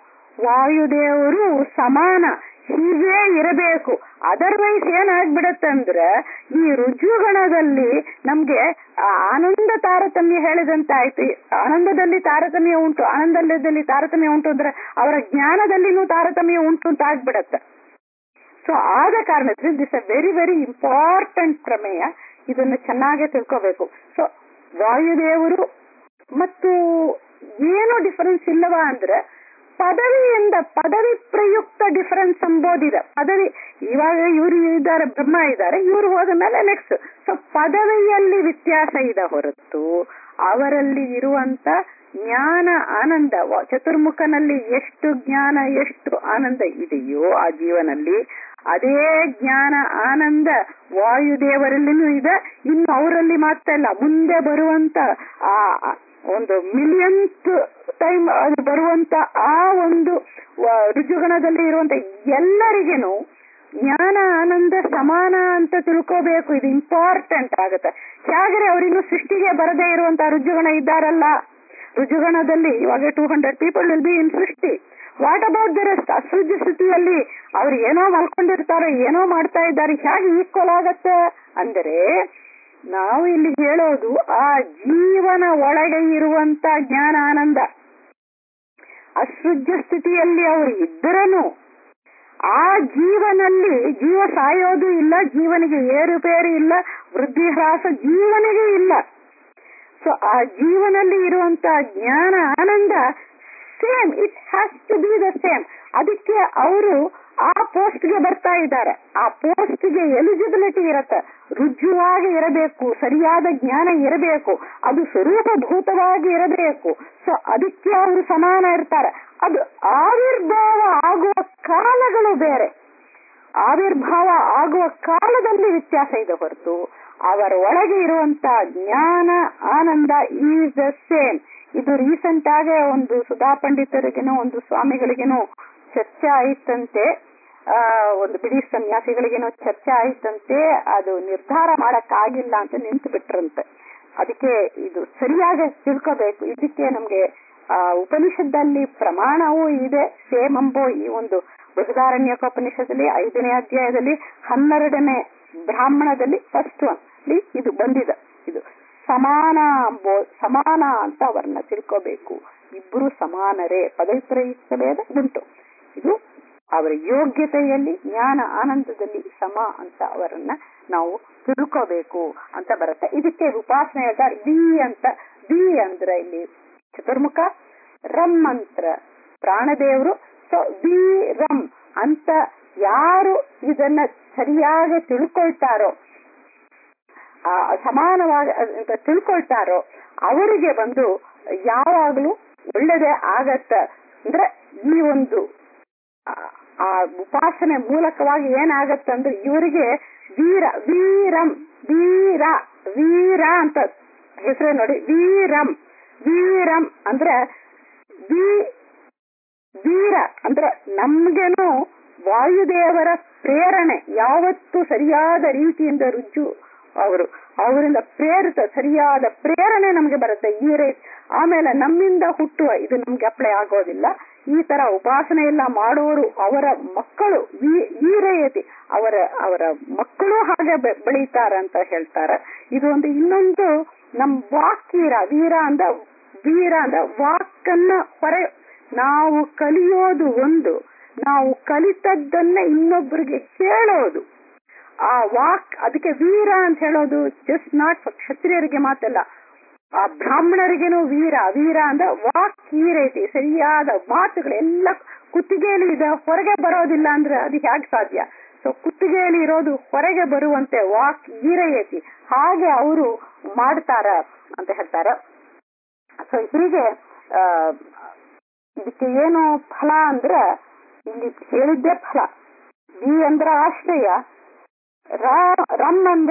ವಾಯುದೇವರು ಸಮಾನ ಹೀಗೆ ಇರಬೇಕು ಅದರ್ವೈಸ್ ಏನಾಗ್ಬಿಡತ್ತಂದ್ರ ಈ ರುಜುಗಣದಲ್ಲಿ ನಮ್ಗೆ ಆನಂದ ತಾರತಮ್ಯ ಹೇಳಿದಂತ ಆಯ್ತು ಆನಂದದಲ್ಲಿ ತಾರತಮ್ಯ ಉಂಟು ಆನಂದದಲ್ಲಿ ತಾರತಮ್ಯ ಉಂಟು ಅಂದ್ರೆ ಅವರ ಜ್ಞಾನದಲ್ಲಿನೂ ತಾರತಮ್ಯ ಉಂಟು ಅಂತ ಆಗ್ಬಿಡತ್ತೆ ಸೊ ಆದ ಕಾರಣದಿಂದ this a very very important ಪ್ರಮೇಯ ಇದನ್ನು ಚೆನ್ನಾಗಿ ತಿಳ್ಕೋಬೇಕು ಸೊ ವಾಯುದೇವರು ಮತ್ತು ಏನು ಡಿಫರೆನ್ಸ್ ಇಲ್ಲವಾ ಅಂದ್ರೆ ಪದವಿಯಿಂದ ಪದವಿ ಪ್ರಯುಕ್ತ ಡಿಫರೆನ್ಸ್ ಎಂಬುದಿದೆ ಪದವಿ ಇವಾಗ ಇವರು ಇದ್ದಾರೆ ಬ್ರಹ್ಮ ಇದ್ದಾರೆ ಇವರು ಹೋದ ಮೇಲೆ ನೆಕ್ಸ್ಟ್ ಸೊ ಪದವಿಯಲ್ಲಿ ವ್ಯತ್ಯಾಸ ಇದೆ ಹೊರತು ಅವರಲ್ಲಿ ಇರುವಂತ ಜ್ಞಾನ ಆನಂದ ಚತುರ್ಮುಖನಲ್ಲಿ ಎಷ್ಟು ಜ್ಞಾನ ಎಷ್ಟು ಆನಂದ ಇದೆಯೋ ಆ ಜೀವನಲ್ಲಿ ಅದೇ ಜ್ಞಾನ ಆನಂದ ವಾಯುದೇವರಲ್ಲಿನೂ ಇದೆ ಇನ್ನು ಅವರಲ್ಲಿ ಮಾತ್ರ ಇಲ್ಲ ಮುಂದೆ ಬರುವಂತ ಆ ಒಂದು ಮಿಲಿಯನ್ತ್ ಟೈಮ್ ಅದು ಬರುವಂತ ಆ ಒಂದು ರುಜುಗಣದಲ್ಲಿ ಇರುವಂತ ಎಲ್ಲರಿಗೇನು ಜ್ಞಾನ ಆನಂದ ಸಮಾನ ಅಂತ ತಿಳ್ಕೋಬೇಕು ಇದು ಇಂಪಾರ್ಟೆಂಟ್ ಆಗುತ್ತೆ ಹೇಗೆ ಅವರಿನ್ನು ಸೃಷ್ಟಿಗೆ ಬರದೇ ಇರುವಂತ ರುಜುಗಣ ಇದ್ದಾರಲ್ಲ ರುಜುಗಣದಲ್ಲಿ ಇವಾಗ two hundred people will be in ಸೃಷ್ಟಿ ವಾಟ್ ಅಬೌಟ್ ದ ರೆಸ್ಟ್ ಅಸೃಜ ಸ್ಥಿತಿಯಲ್ಲಿ ಅವ್ರು ಏನೋ ಮಲ್ಕೊಂಡಿರ್ತಾರೆ ಏನೋ ಮಾಡ್ತಾ ಇದ್ದಾರೆ ಹೇಗೆ ಈಕ್ವಲ್ ಆಗತ್ತೆ ಅಂದರೆ ನಾವು ಇಲ್ಲಿ ಹೇಳೋದು ಆ ಜೀವನ ಒಳಗೆ ಇರುವಂತ ಜ್ಞಾನ ಆನಂದ ಅಸೃಜ್ಯ ಸ್ಥಿತಿಯಲ್ಲಿ ಅವರು ಇದ್ದರನು ಆ ಜೀವನಲ್ಲಿ ಜೀವ ಸಾಯೋದು ಇಲ್ಲ ಜೀವನಿಗೆ ಏರುಪೇರು ಇಲ್ಲ ವೃದ್ಧಿ ಹ್ರಾಸ ಜೀವನಿಗೆ ಇಲ್ಲ ಸೊ ಆ ಜೀವನಲ್ಲಿ ಇರುವಂತ ಜ್ಞಾನ ಆನಂದ same it has to be the same ಅದಕ್ಕೆ ಅವರು ಆ ಪೋಸ್ಟ್ಗೆ ಬರ್ತಾ ಇದ್ದಾರೆ ಆ ಪೋಸ್ಟ್ಗೆ ಎಲಿಜಿಬಿಲಿಟಿ ಇರತ್ತೆ ರುಜುವಾಗಿ ಇರಬೇಕು ಸರಿಯಾದ ಜ್ಞಾನ ಇರಬೇಕು ಅದು ಸ್ವರೂಪಭೂತವಾಗಿ ಇರಬೇಕು ಸೊ ಅದಕ್ಕೆ ಅವರು ಸಮಾನ ಇರ್ತಾರೆ ಅದು ಆವಿರ್ಭಾವ ಆಗುವ ಕಾಲಗಳು ಬೇರೆ ಆವಿರ್ಭಾವ ಆಗುವ ಕಾಲದಲ್ಲಿ ವ್ಯತ್ಯಾಸ ಇದೆ ಹೊರತು ಅವರ ಒಳಗೆ ಇರುವಂತ ಜ್ಞಾನ ಆನಂದ ಈಸ್ ದ ಸೇಮ್ ಇದು ರೀಸೆಂಟ್ ಆಗಿ ಒಂದು ಸುಧಾ ಪಂಡಿತರಿಗೇನೋ ಒಂದು ಸ್ವಾಮಿಗಳಿಗೇನೋ ಚರ್ಚೆ ಆಯ್ತಂತೆ ಆ ಒಂದು ಬಿಡಿ ಸನ್ಯಾಸಿಗಳಿಗೇನೋ ಚರ್ಚೆ ಆಯ್ತಂತೆ ಅದು ನಿರ್ಧಾರ ಮಾಡಕ್ ಆಗಿಲ್ಲ ಅಂತ ನಿಂತು ಬಿಟ್ರಂತೆ ಅದಕ್ಕೆ ಇದು ಸರಿಯಾಗಿ ತಿಳ್ಕೋಬೇಕು ಇದಕ್ಕೆ ನಮ್ಗೆ ಆ ಉಪನಿಷತ್ತಲ್ಲಿ ಪ್ರಮಾಣವೂ ಇದೆ ಸೇಮ್ ಎಂಬೋ ಈ ಒಂದು ಬೃಹದಾರಣ್ಯಕೋಪನಿಷತ್ತಲ್ಲಿ ಐದನೇ ಅಧ್ಯಾಯದಲ್ಲಿ ಹನ್ನೆರಡನೇ ಬ್ರಾಹ್ಮಣದಲ್ಲಿ ಫಸ್ಟ್ ಒನ್ ಇದು ಬಂದಿದೆ ಇದು ಸಮಾನ ಅಂಬೋ ಸಮಾನ ಅಂತ ಅವರನ್ನ ತಿಳ್ಕೋಬೇಕು ಇಬ್ರು ಸಮಾನರೇ ಪದವಿ ಪ್ರಯುಕ್ತ ಭೇದ ಉಂಟು ಇದು ಅವರ ಯೋಗ್ಯತೆಯಲ್ಲಿ ಜ್ಞಾನ ಆನಂದದಲ್ಲಿ ಸಮ ಅಂತ ಅವರನ್ನ ನಾವು ತಿಳ್ಕೋಬೇಕು ಅಂತ ಬರುತ್ತೆ ಇದಕ್ಕೆ ಉಪಾಸನೆ ಹೇಳ್ತಾರೆ ವಿ ಅಂತ ವಿ ಅಂದ್ರೆ ಇಲ್ಲಿ ಚತುರ್ಮುಖ ರಮ್ ಮಂತ್ರ ಪ್ರಾಣದೇವರು ಸೊ ವಿ ರಮ್ ಅಂತ ಯಾರು ಇದನ್ನ ಸರಿಯಾಗಿ ತಿಳ್ಕೊಳ್ತಾರೋ ಆ ಸಮಾನವಾಗಿ ತಿಳ್ಕೊಳ್ತಾರೋ ಅವರಿಗೆ ಬಂದು ಯಾವಾಗ್ಲೂ ಒಳ್ಳೇದೇ ಆಗತ್ತ ಅಂದ್ರೆ ಈ ಒಂದು ಆ ಉಪಾಸನೆ ಮೂಲಕವಾಗಿ ಏನಾಗತ್ತಂದ್ರೆ ಇವರಿಗೆ ವೀರ ವೀರಂ ವೀರ ವೀರ ಅಂತ ಹೆಸರೇ ನೋಡಿ ವೀರಂ ವೀರಂ ಅಂದ್ರೆ ವಿ ವೀರ ಅಂದ್ರೆ ನಮ್ಗೇನು ವಾಯುದೇವರ ಪ್ರೇರಣೆ ಯಾವತ್ತು ಸರಿಯಾದ ರೀತಿಯಿಂದ ರುಜು ಅವರು ಅವರಿಂದ ಪ್ರೇರಿತ ಸರಿಯಾದ ಪ್ರೇರಣೆ ನಮಗೆ ಬರುತ್ತೆ ಈ ರೀತಿ ಆಮೇಲೆ ನಮ್ಮಿಂದ ಹುಟ್ಟುವ ಇದು ನಮ್ಗೆ ಅಪ್ಲೈ ಆಗೋದಿಲ್ಲ ಈ ತರ ಉಪಾಸನೆ ಎಲ್ಲ ಮಾಡೋರು ಅವರ ಮಕ್ಕಳು ವೀ- ವೀರಯತಿ ಅವರ ಅವರ ಮಕ್ಕಳು ಹಾಗೆ ಬೆ- ಬೆಳೀತಾರಂತ ಹೇಳ್ತಾರೆ ಇದು ಒಂದು ಇನ್ನೊಂದು ನಮ್ ವಾಕೀರ ವೀರ ಅಂದ ವೀರ ಅಂದ ವಾಕನ್ನ ಹೊರೆ ನಾವು ಕಲಿಯೋದು ಒಂದು ನಾವು ಕಲಿತದ್ದನ್ನ ಇನ್ನೊಬ್ಬರಿಗೆ ಹೇಳೋದು ಆ ವಾಕ್ ಅದಕ್ಕೆ ವೀರ ಅಂತ ಹೇಳೋದು ಜಸ್ಟ್ ನಾಟ್ ಕ್ಷತ್ರಿಯರಿಗೆ ಮಾತಲ್ಲ ಆ ಬ್ರಾಹ್ಮಣರಿಗೇನು ವೀರ ವೀರ ಅಂದ್ರೆ ವಾಕ್ ಈ ರೀತಿ ಸರಿಯಾದ ಮಾತುಗಳೆಲ್ಲ ಕುತ್ತಿಗೆಯಲ್ಲಿ ಇದೆ ಹೊರಗೆ ಬರೋದಿಲ್ಲ ಅಂದ್ರೆ ಅದು ಹೇಗೆ ಸಾಧ್ಯ ಸೊ ಕುತ್ತಿಗೆಯಲ್ಲಿ ಇರೋದು ಹೊರಗೆ ಬರುವಂತೆ ವಾಕ್ ಈರಯತಿ ಹಾಗೆ ಅವರು ಮಾಡ್ತಾರ ಅಂತ ಹೇಳ್ತಾರ ಸೊ ಹೀಗೆ ಆ, ಇದಕ್ಕೆ ಏನು ಫಲ ಅಂದ್ರೆ ಇಲ್ಲಿ ಹೇಳಿದ್ದೇ ಫಲ ವಿ ಅಂದ್ರ ಆಶ್ರಯ ರ- ರಮ್ ಅಂದ್ರ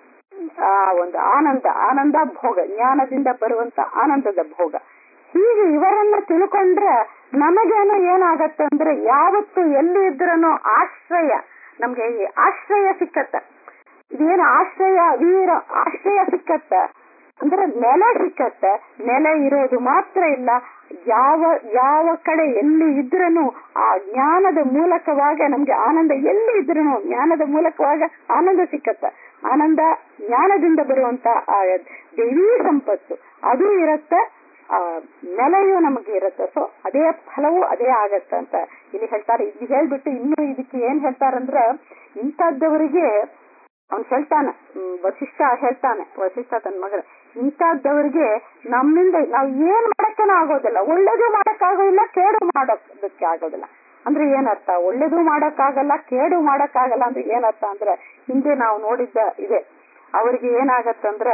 ಆ ಒಂದು ಆನಂದ ಆನಂದ ಭೋಗ ಜ್ಞಾನದಿಂದ ಬರುವಂತ ಆನಂದದ ಭೋಗ ಹೀಗೆ ಇವರನ್ನ ತಿಳ್ಕೊಂಡ್ರೆ ನಮಗೇನು ಏನಾಗತ್ತೆ ಅಂದ್ರೆ ಯಾವತ್ತು ಎಲ್ಲಿ ಇದ್ರೂ ಆಶ್ರಯ ನಮ್ಗೆ ಈ ಆಶ್ರಯ ಸಿಕ್ಕತ್ತ ಇದೇನು ಆಶ್ರಯ ವೀರ ಆಶ್ರಯ ಸಿಕ್ಕತ್ತ ಅಂದ್ರೆ ನೆಲೆ ಸಿಕ್ಕತ್ತ ನೆಲೆ ಇರೋದು ಮಾತ್ರ ಇಲ್ಲ ಯಾವ ಯಾವ ಕಡೆ ಎಲ್ಲಿ ಇದ್ರನು ಆ ಜ್ಞಾನದ ಮೂಲಕವಾಗ ನಮ್ಗೆ ಆನಂದ ಎಲ್ಲಿ ಇದ್ರನು ಜ್ಞಾನದ ಮೂಲಕವಾಗ ಆನಂದ ಸಿಕ್ಕತ್ತ ಆನಂದ ಜ್ಞಾನದಿಂದ ಬರುವಂತ ಆ ದೈವೀ ಸಂಪತ್ತು ಅದು ಇರತ್ತೆ ಆ ನೆಲೆಯು ನಮಗೆ ಇರುತ್ತೆ ಸೊ ಅದೇ ಫಲವು ಅದೇ ಆಗತ್ತ ಅಂತ ಇಲ್ಲಿ ಹೇಳ್ತಾರೆ ಇಲ್ಲಿ ಹೇಳ್ಬಿಟ್ಟು ಇನ್ನು ಇದಕ್ಕೆ ಏನ್ ಹೇಳ್ತಾರಂದ್ರ ಇಂಥದ್ದವರಿಗೆ ಅವ್ನು ಹೇಳ್ತಾನೆ ಹ್ಮ್, ವಸಿಷ್ಠ ಹೇಳ್ತಾನೆ ವಸಿಷ್ಠ ತನ್ನ ಮಗಳ ಇಂಥದ್ದವರಿಗೆ ನಮ್ಮಿಂದ ನಾವು ಏನ್ ಮಾಡಕ್ಕೇನೂ ಆಗೋದಿಲ್ಲ ಒಳ್ಳೇದು ಮಾಡಕ್ಕಾಗೋದಿಲ್ಲ ಕೇಡು ಮಾಡೋದಕ್ಕೆ ಆಗೋದಿಲ್ಲ ಅಂದ್ರೆ ಏನರ್ಥ ಒಳ್ಳೇದು ಮಾಡಕ್ಕಾಗಲ್ಲ ಕೇಡು ಮಾಡಕ್ಕಾಗಲ್ಲ ಅಂದ್ರೆ ಏನರ್ಥ ಅಂದ್ರೆ ಹಿಂದೆ ನಾವು ನೋಡಿದ್ದ ಇದೆ ಅವರಿಗೆ ಏನಾಗತ್ತಂದ್ರ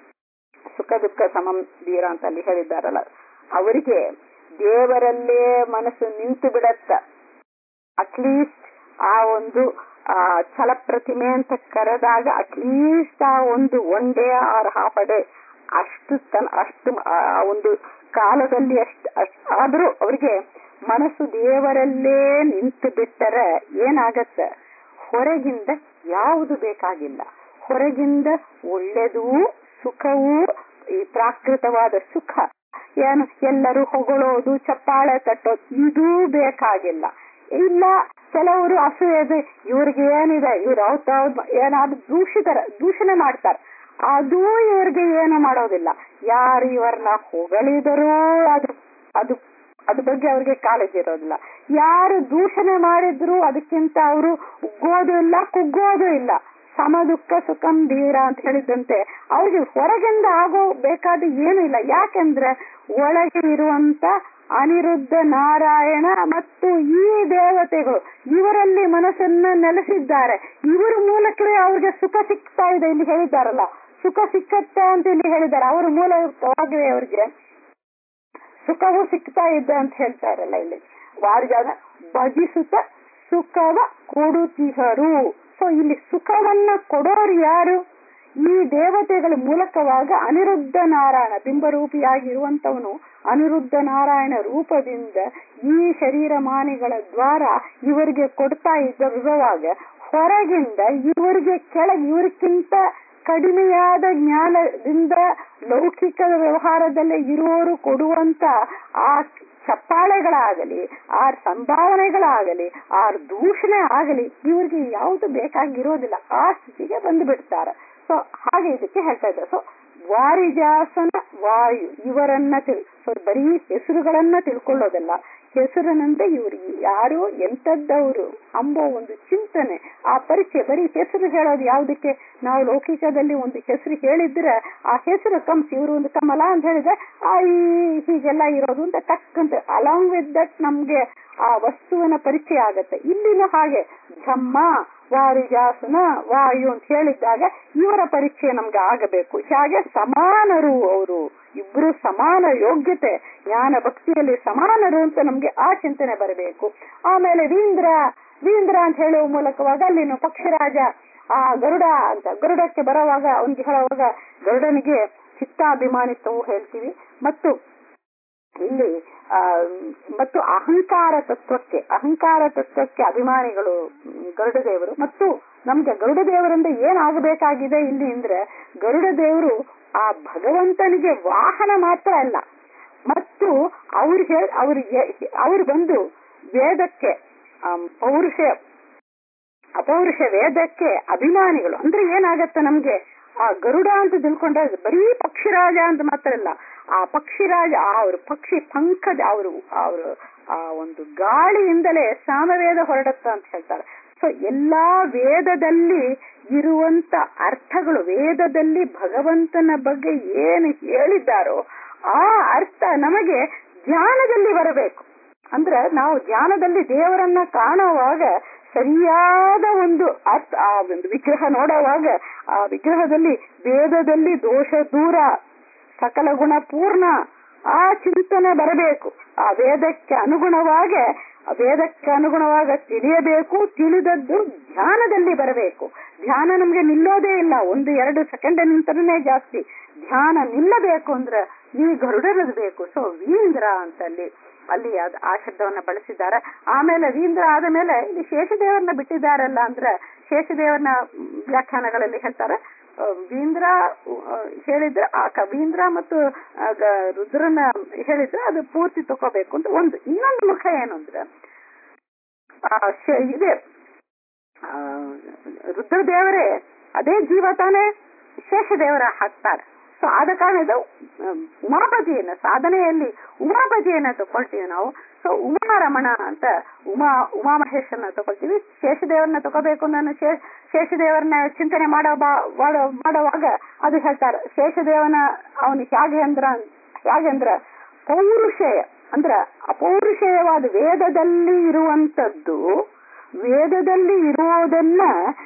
ಸುಖ ದುಃಖ ಸಮಂ ಧೀರ ಅಂತ ಅಲ್ಲಿ ಹೇಳಿದ್ದಾರಲ್ಲ ಅವರಿಗೆ ದೇವರಲ್ಲೇ ಮನಸ್ಸು ನಿಂತು ಬಿಡತ್ತ ಅಟ್ಲೀಸ್ಟ್ ಆ ಒಂದು ಆ ಛಲ ಪ್ರತಿಮೆ ಅಂತ ಕರೆದಾಗ ಅಟ್ಲೀಸ್ಟ್ ಆ ಒಂದು one day or half a day ಅಷ್ಟು ತನ ಅಷ್ಟು ಆ ಒಂದು ಕಾಲದಲ್ಲಿ ಅಷ್ಟು ಅಷ್ಟು ಆದ್ರೂ ಅವರಿಗೆ ಮನಸ್ಸು ದೇವರಲ್ಲೇ ನಿಂತು ಬಿಟ್ಟರೆ ಏನಾಗತ್ತೆ ಹೊರಗಿಂದ ಯಾವುದು ಬೇಕಾಗಿಲ್ಲ ಹೊರಗಿಂದ ಒಳ್ಳೆದು ಸುಖವೂ ಈ ಪ್ರಾಕೃತವಾದ ಸುಖ ಏನು ಎಲ್ಲರೂ ಹೊಗಳೋದು ಚಪ್ಪಾಳೆ ತಟ್ಟೋದು ಇದೂ ಬೇಕಾಗಿಲ್ಲ ಇಲ್ಲ ಕೆಲವರು ಅಸೂಯೆ ಇವ್ರಿಗೆ ಏನಿದೆ ಇವ್ರು ಅವ್ತಾವ್ ಏನಾದ್ರು ದೂಷಿತರ ದೂಷಣೆ ಮಾಡ್ತಾರೆ ಅದು ಇವ್ರಿಗೆ ಏನು ಮಾಡೋದಿಲ್ಲ ಯಾರು ಇವರನ್ನ ಹೊಗಳಿದರೂ ಅದು ಅದು ಅದ್ರ ಬಗ್ಗೆ ಅವ್ರಿಗೆ ಕಾಳಜಿ ಇರೋದಿಲ್ಲ ಯಾರು ದೂಷಣೆ ಮಾಡಿದ್ರು ಅದಕ್ಕಿಂತ ಅವರು ಉಗ್ಗೋದು ಇಲ್ಲ ಕುಗ್ಗೋದು ಇಲ್ಲ ಸಮ ದುಃಖ ಸುಖಂ ಧೀರ ಅಂತ ಹೇಳಿದಂತೆ ಅವ್ರಿಗೆ ಹೊರಗಿಂದ ಆಗೋ ಬೇಕಾದ ಏನು ಇಲ್ಲ ಯಾಕೆಂದ್ರೆ ಒಳಗೆ ಇರುವಂತ ಅನಿರುದ್ಧ ನಾರಾಯಣ ಮತ್ತು ಈ ದೇವತೆಗಳು ಇವರಲ್ಲಿ ಮನಸ್ಸನ್ನ ನೆಲೆಸಿದ್ದಾರೆ ಇವರ ಮೂಲಕವೇ ಅವ್ರಿಗೆ ಸುಖ ಸಿಗ್ತಾ ಇದೆ ಇಲ್ಲಿ ಹೇಳಿದ್ದಾರಲ್ಲ ಸುಖ ಸಿಕ್ಕತ್ತೆ ಅಂತ ಇಲ್ಲಿ ಹೇಳಿದ್ದಾರೆ ಅವರ ಮೂಲಕವಾಗಿಯೇ ಅವ್ರಿಗೆ ಸುಖವು ಸಿಗ್ತಾ ಇದೆ ಅಂತ ಹೇಳ್ತಾ ಇರಲ್ಲ ಇಲ್ಲಿ ವಾರಿಜಾಗ ಭಜಿಸುತ್ತ ಸುಖವ ಕೊಡುತ್ತಿಹರು ಸೊ ಇಲ್ಲಿ ಸುಖವನ್ನ ಕೊಡೋರು ಯಾರು ಈ ದೇವತೆಗಳ ಮೂಲಕವಾಗ ಅನಿರುದ್ಧ ನಾರಾಯಣ ಬಿಂಬರೂಪಿಯಾಗಿರುವಂತವನು ಅನಿರುದ್ಧ ನಾರಾಯಣ ರೂಪದಿಂದ ಈ ಶರೀರ ಮಾನಿಗಳ ದ್ವಾರ ಇವರಿಗೆ ಕೊಡ್ತಾ ಇದ್ದಿರುವಾಗ ಹೊರಗಿಂದ ಇವರಿಗೆ ಕೆಳಗೆ ಇವರಿಗಿಂತ ಕಡಿಮೆಯಾದ ಜ್ಞಾನದಿಂದ ಲೌಕಿಕ ವ್ಯವಹಾರದಲ್ಲೇ ಇರುವವರು ಕೊಡುವಂತ ಆ ಚಪ್ಪಾಳೆಗಳಾಗಲಿ ಆ ಸಂಭಾವನೆಗಳಾಗಲಿ ಆ ದೂಷಣೆ ಆಗಲಿ ಇವ್ರಿಗೆ ಯಾವುದು ಬೇಕಾಗಿರೋದಿಲ್ಲ ಆ ಸ್ಥಿತಿಗೆ ಬಂದು ಬಿಡ್ತಾರೆ ಸೊ ಹಾಗೆ ಇದಕ್ಕೆ ಹೇಳ್ತಾ ಇದ್ದಾರೆ ಸೊ ವಾರಿಜಾಸನ ವಾಯು ಇವರನ್ನ ತಿಳ್ ಸೊ ಬರೀ ಹೆಸರುಗಳನ್ನ ತಿಳ್ಕೊಳ್ಳೋದಲ್ಲ ಹೆಸರಿನಂತೆ ಇವ್ರು ಯಾರು ಎಂತದ್ದವರು ಅಂಬೋ ಒಂದು ಚಿಂತನೆ ಆ ಪರಿಚಯ ಬರೀ ಹೆಸರು ಹೇಳೋದು ಯಾವುದಕ್ಕೆ ನಾವು ಲೌಕಿಕದಲ್ಲಿ ಒಂದು ಹೆಸರು ಹೇಳಿದ್ರೆ ಆ ಹೆಸರು ಕಮ್ಸ್ ಇವರು ಒಂದು ಕಮಲ ಅಂತ ಹೇಳಿದ್ರೆ ಆ ಈ ಹೀಗೆಲ್ಲ ಇರೋದು ಅಂತ ಟಕ್ ಅಂತ ಅಲಾಂಗ್ ವಿತ್ ದಟ್ ನಮ್ಗೆ ಆ ವಸ್ತುವಿನ ಪರಿಚಯ ಆಗತ್ತೆ ಇಲ್ಲಿನೂ ಹಾಗೆ ಬ್ರಹ್ಮ ವಾರಿಜಾಸನ ವಾಯು ಅಂತ ಹೇಳಿದ್ದಾಗ ಇವರ ಪರಿಚಯ ನಮ್ಗೆ ಆಗಬೇಕು ಹಾಗೆ ಸಮಾನರು ಅವರು ಇಬ್ರು ಸಮಾನ ಯೋಗ್ಯತೆ ಜ್ಞಾನ ಭಕ್ತಿಯಲ್ಲಿ ಸಮಾನರು ಅಂತ ನಮ್ಗೆ ಆ ಚಿಂತನೆ ಬರಬೇಕು ಆಮೇಲೆ ವೀಂದ್ರ ವೀಂದ್ರ ಅಂತ ಹೇಳುವ ಮೂಲಕವಾಗ ಅಲ್ಲಿನ ಪಕ್ಷಿರಾಜ ಆ ಗರುಡ ಅಂತ ಗರುಡಕ್ಕೆ ಬರುವಾಗ ಅವನಿಗೆ ಹೇಳುವಾಗ ಗರುಡನಿಗೆ ಚಿತ್ತಾಭಿಮಾನಿತ್ವವು ಹೇಳ್ತೀವಿ ಮತ್ತು ಇಲ್ಲಿ ಆ, ಮತ್ತು ಅಹಂಕಾರ ತತ್ವಕ್ಕೆ ಅಹಂಕಾರ ತತ್ವಕ್ಕೆ ಅಭಿಮಾನಿಗಳು ಮ್, ಗರುಡ ದೇವರು ಮತ್ತು ನಮ್ಗೆ ಗರುಡ ದೇವರಿಂದ ಏನಾಗಬೇಕಾಗಿದೆ ಇಲ್ಲಿ ಅಂದ್ರೆ ಗರುಡ ದೇವರು ಆ ಭಗವಂತನಿಗೆ ವಾಹನ ಮಾತ್ರ ಅಲ್ಲ ಮತ್ತು ಅವ್ರು ಹೇಳ್ ಅವ್ರಿಗೆ ಅವ್ರು ಬಂದು ವೇದಕ್ಕೆ ಆಮ್, ಪೌರುಷ ಅಪೌರುಷ ವೇದಕ್ಕೆ ಅಭಿಮಾನಿಗಳು ಅಂದ್ರೆ ಏನಾಗತ್ತೆ ನಮ್ಗೆ ಆ ಗರುಡ ಅಂತ ತಿಳ್ಕೊಂಡ್ರೆ ಅದು ಬರೀ ಪಕ್ಷಿರಾಜ ಅಂತ ಮಾತ್ರ ಅಲ್ಲ ಆ ಪಕ್ಷಿರಾಜ ಆ ಅವ್ರ ಪಕ್ಷಿ ಪಂಕದ ಅವರು ಅವರು ಆ ಒಂದು ಗಾಳಿಯಿಂದಲೇ ಸಾಮವೇದ ಹೊರಡತ್ತ ಅಂತ ಹೇಳ್ತಾರೆ ಸೊ ಎಲ್ಲಾ ವೇದದಲ್ಲಿ ಇರುವಂತ ಅರ್ಥಗಳು ವೇದದಲ್ಲಿ ಭಗವಂತನ ಬಗ್ಗೆ ಏನು ಹೇಳಿದ್ದಾರೋ ಆ ಅರ್ಥ ನಮಗೆ ಧ್ಯಾನದಲ್ಲಿ ಬರಬೇಕು ಅಂದ್ರೆ ನಾವು ಧ್ಯಾನದಲ್ಲಿ ದೇವರನ್ನ ಕಾಣುವಾಗ ಸರಿಯಾದ ಒಂದು ಅರ್ಥ ಆ ಒಂದು ವಿಗ್ರಹ ನೋಡುವಾಗ ಆ ವಿಗ್ರಹದಲ್ಲಿ ವೇದದಲ್ಲಿ ದೋಷ ದೂರ ಸಕಲ ಗುಣ ಪೂರ್ಣ ಆ ಚಿಂತನೆ ಬರಬೇಕು ಆ ವೇದಕ್ಕೆ ಅನುಗುಣವಾಗಿ ಆ ವೇದಕ್ಕೆ ಅನುಗುಣವಾಗ ತಿಳಿಯಬೇಕು ತಿಳಿದದ್ದು ಧ್ಯಾನದಲ್ಲಿ ಬರಬೇಕು ಧ್ಯಾನ ನಮ್ಗೆ ನಿಲ್ಲೋದೇ ಇಲ್ಲ ಒಂದು ಎರಡು ಸೆಕೆಂಡ್ ನಿಂತರನೇ ಜಾಸ್ತಿ ಧ್ಯಾನ ನಿಲ್ಲಬೇಕು ಅಂದ್ರೆ ಈ ಗರುಡರದು ಬೇಕು ಸೊ ವೀಂದ್ರ ಅಂತ ಅಲ್ಲಿ ಅಲ್ಲಿ ಅದ್- ಆ ಶಬ್ದವನ್ನ ಬಳಸಿದ್ದಾರೆ ಆಮೇಲೆ ವೀಂದ್ರ ಆದ ಮೇಲೆ ಇಲ್ಲಿ ಶೇಷದೇವರನ್ನ ಬಿಟ್ಟಿದ್ದಾರಲ್ಲ ಅಂದ್ರೆ ಶೇಷದೇವರನ ಮ್, ವ್ಯಾಖ್ಯಾನಗಳಲ್ಲಿ ಹೇಳ್ತಾರೆ ಆ, ವೀಂದ್ರ ಆ, ಹೇಳಿದ್ರೆ ಆ ಕ- ವೀಂದ್ರ ಮತ್ತು ಆ, ಗ- ರುದ್ರನ ಹೇಳಿದ್ರೆ ಅದು ಪೂರ್ತಿ ತಗೋಬೇಕು ಅಂತ ಒಂದು ಇನ್ನೊಂದು ಮುಖ ಏನು ಅಂದ್ರೆ ಆ, ಶ- ಇದೆ ಆ, ರುದ್ರದೇವರೇ ಅದೇ ಜೀವ ತಾನೇ ಶೇಷದೇವರ ಹಾಕ್ತಾರೆ ಸೊ ಆದ ಕಾರಣ ಇದು ಆಮ್, ಉಮಾಪತಿಯನ್ನ ಸಾಧನೆಯಲ್ಲಿ ಉಮಾಪತಿಯನ್ನ ತಗೊಳ್ತೀವಿ ನಾವು ಸೊ ಉಮಾರಮಣ ಅಂತ ಉಮಾ ಉಮಾಮಹೇಶನ್ನ ತಗೊಳ್ತೀವಿ ಶೇಷದೇವರನ್ನ ತಗೋಬೇಕು ನಾನು ಶೇ- ಶೇಷದೇವರನ್ನ ಚಿಂತನೆ ಮಾಡೋ ಬಾ- ಮಾಡೋ- ಮಾಡುವಾಗ ಅದು ಹೇಳ್ತಾರೆ ಶೇಷದೇವನ ಅವನು ಹೇಗೆ ಅಂದ್ರ ಹೇಗೆ ಅಂದ್ರ ಪೌರುಷೇಯ ಅಂದ್ರ ಅಪೌರುಷೇಯವಾದ ವೇದದಲ್ಲಿ ಇರುವಂತದ್ದು ವೇದದಲ್ಲಿ ಇರುವುದನ್ನ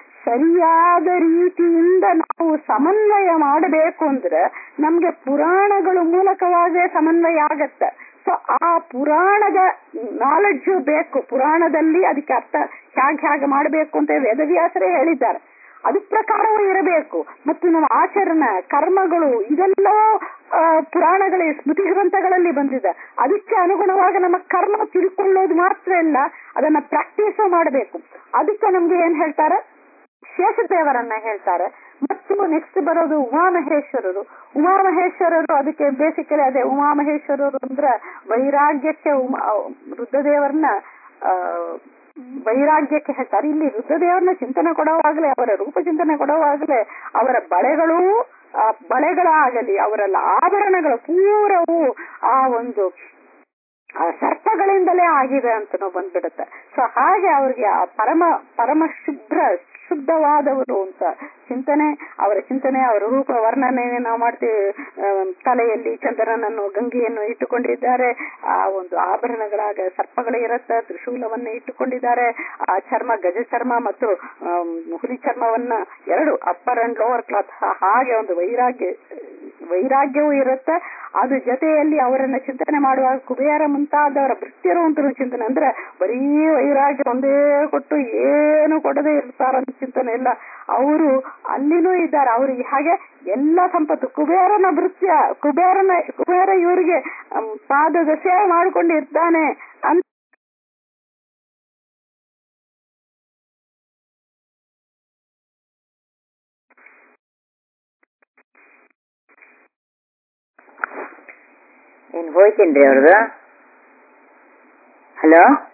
ಸರಿಯಾದ ರೀತಿಯಿಂದ ನಾವು ಸಮನ್ವಯ ಮಾಡಬೇಕು ಅಂದ್ರೆ ನಮ್ಗೆ ಪುರಾಣಗಳ ಮೂಲಕವಾಗೇ ಸಮನ್ವಯ ಆಗತ್ತೆ ಸೊ ಆ ಪುರಾಣದ ನಾಲೆಡ್ಜು ಬೇಕು ಪುರಾಣದಲ್ಲಿ ಅದಕ್ಕೆ ಅರ್ಥ ಹೇಗೆ ಹೇಗೆ ಮಾಡಬೇಕು ಅಂತ ವೇದವ್ಯಾಸರೇ ಹೇಳಿದ್ದಾರೆ ಅದ್ರ ಪ್ರಕಾರವೂ ಇರಬೇಕು ಮತ್ತು ನಮ್ಮ ಆಚರಣ ಕರ್ಮಗಳು ಇದೆಲ್ಲವೂ ಆ, ಪುರಾಣಗಳ ಸ್ಮೃತಿ ಗ್ರಂಥಗಳಲ್ಲಿ ಬಂದಿದೆ ಅದಕ್ಕೆ ಅನುಗುಣವಾಗಿ ನಮ್ಮ ಕರ್ಮ ತಿಳ್ಕೊಳ್ಳೋದು ಮಾತ್ರ ಇಲ್ಲ ಅದನ್ನ ಪ್ರಾಕ್ಟೀಸು ಮಾಡಬೇಕು ಅದಕ್ಕೆ ನಮ್ಗೆ ಏನ್ ಹೇಳ್ತಾರೆ ಶೇಷದೇವರನ್ನ ಹೇಳ್ತಾರೆ ಮತ್ತು ನೆಕ್ಸ್ಟ್ ಬರೋದು ಉಮಾಮಹೇಶ್ವರರು ಉಮಾಮಹೇಶ್ವರರು ಅದಕ್ಕೆ ಬೇಸಿಕಲಿ ಅದೇ ಉಮಾಮಹೇಶ್ವರರು ಅಂದ್ರೆ ವೈರಾಗ್ಯಕ್ಕೆ ಉಮಾ ರುದ್ರದೇವರನ್ನ ಆ ವೈರಾಗ್ಯಕ್ಕೆ ಹೇಳ್ತಾರೆ ಇಲ್ಲಿ ರುದ್ರದೇವರನ್ನ ಚಿಂತನೆ ಕೊಡುವಾಗಲೇ ಅವರ ರೂಪ ಚಿಂತನೆ ಕೊಡುವಾಗಲೇ ಅವರ ಬಳೆಗಳು ಆ ಬಳೆಗಳಾಗಲಿ ಅವರ ಆಭರಣಗಳು ಪೂರವು ಆ ಒಂದು ಆ ಸರ್ಪಗಳಿಂದಲೇ ಆಗಿದೆ ಅಂತ ಬಂದ್ಬಿಡುತ್ತೆ ಸೊ ಹಾಗೆ ಅವ್ರಿಗೆ ಆ ಪರಮ ಪರಮ ಶುಭ್ರ ಶುದ್ಧವಾದವರು ಅಂತ ಚಿಂತನೆ ಅವರ ಚಿಂತನೆ ಅವರ ರೂಪ ವರ್ಣನೆ ನಾವು ಮಾಡ್ತೀವಿ ಆಮ್, ತಲೆಯಲ್ಲಿ ಚಂದ್ರನನ್ನು ಗಂಗೆಯನ್ನು ಇಟ್ಟುಕೊಂಡಿದ್ದಾರೆ ಆ ಒಂದು ಆಭರಣಗಳಾಗ ಸರ್ಪಗಳು ಇರುತ್ತೆ ತ್ರಿಶೂಲವನ್ನ ಇಟ್ಟುಕೊಂಡಿದ್ದಾರೆ ಆ ಚರ್ಮ ಗಜ ಚರ್ಮ ಮತ್ತು ಆಮ್, ಹುಲಿ ಚರ್ಮವನ್ನ ಎರಡು ಅಪ್ಪರ್ ಅಂಡ್ ಲೋವರ್ ಕ್ಲಾತ್ ಹಾಗೆ ಒಂದು ವೈರಾಗ್ಯ ವೈರಾಗ್ಯವೂ ಇರುತ್ತೆ ಅದ್ರ ಜೊತೆಯಲ್ಲಿ ಅವರನ್ನ ಚಿಂತನೆ ಮಾಡುವಾಗ ಕುಬೇರ ಮುಂತಾದವರ ಭೃತ್ಯರು ಅಂತ ಚಿಂತನೆ ಅಂದ್ರೆ ಬರೀ ವೈರಾಗ್ಯ ಒಂದೇ ಕೊಟ್ಟು ಏನು ಕೊಡದೆ ಇರ್ತಾರಂತ ಚಿಂತನೆ ಇಲ್ಲ ಅವರು ಅಲ್ಲಿನೂ ಇದ್ದಾರೆ ಅವ್ರಿಗೆ ಹಾಗೆ ಎಲ್ಲ ಸಂಪತ್ತು ಕುಬೇರನ ಭೃತ್ಯ ಕುಬೇರನ ಕುಬೇರ ಇವರಿಗೆ ಅಮ್, ಪಾದದ ಸೇವೆ ಮಾಡ್ಕೊಂಡು ಇರ್ತಾನೆ ಅಂತ ಏನ್ ಹೋಯ್ತೇನ್ರಿ ಅವ್ರದ್ದು ಹಲೋ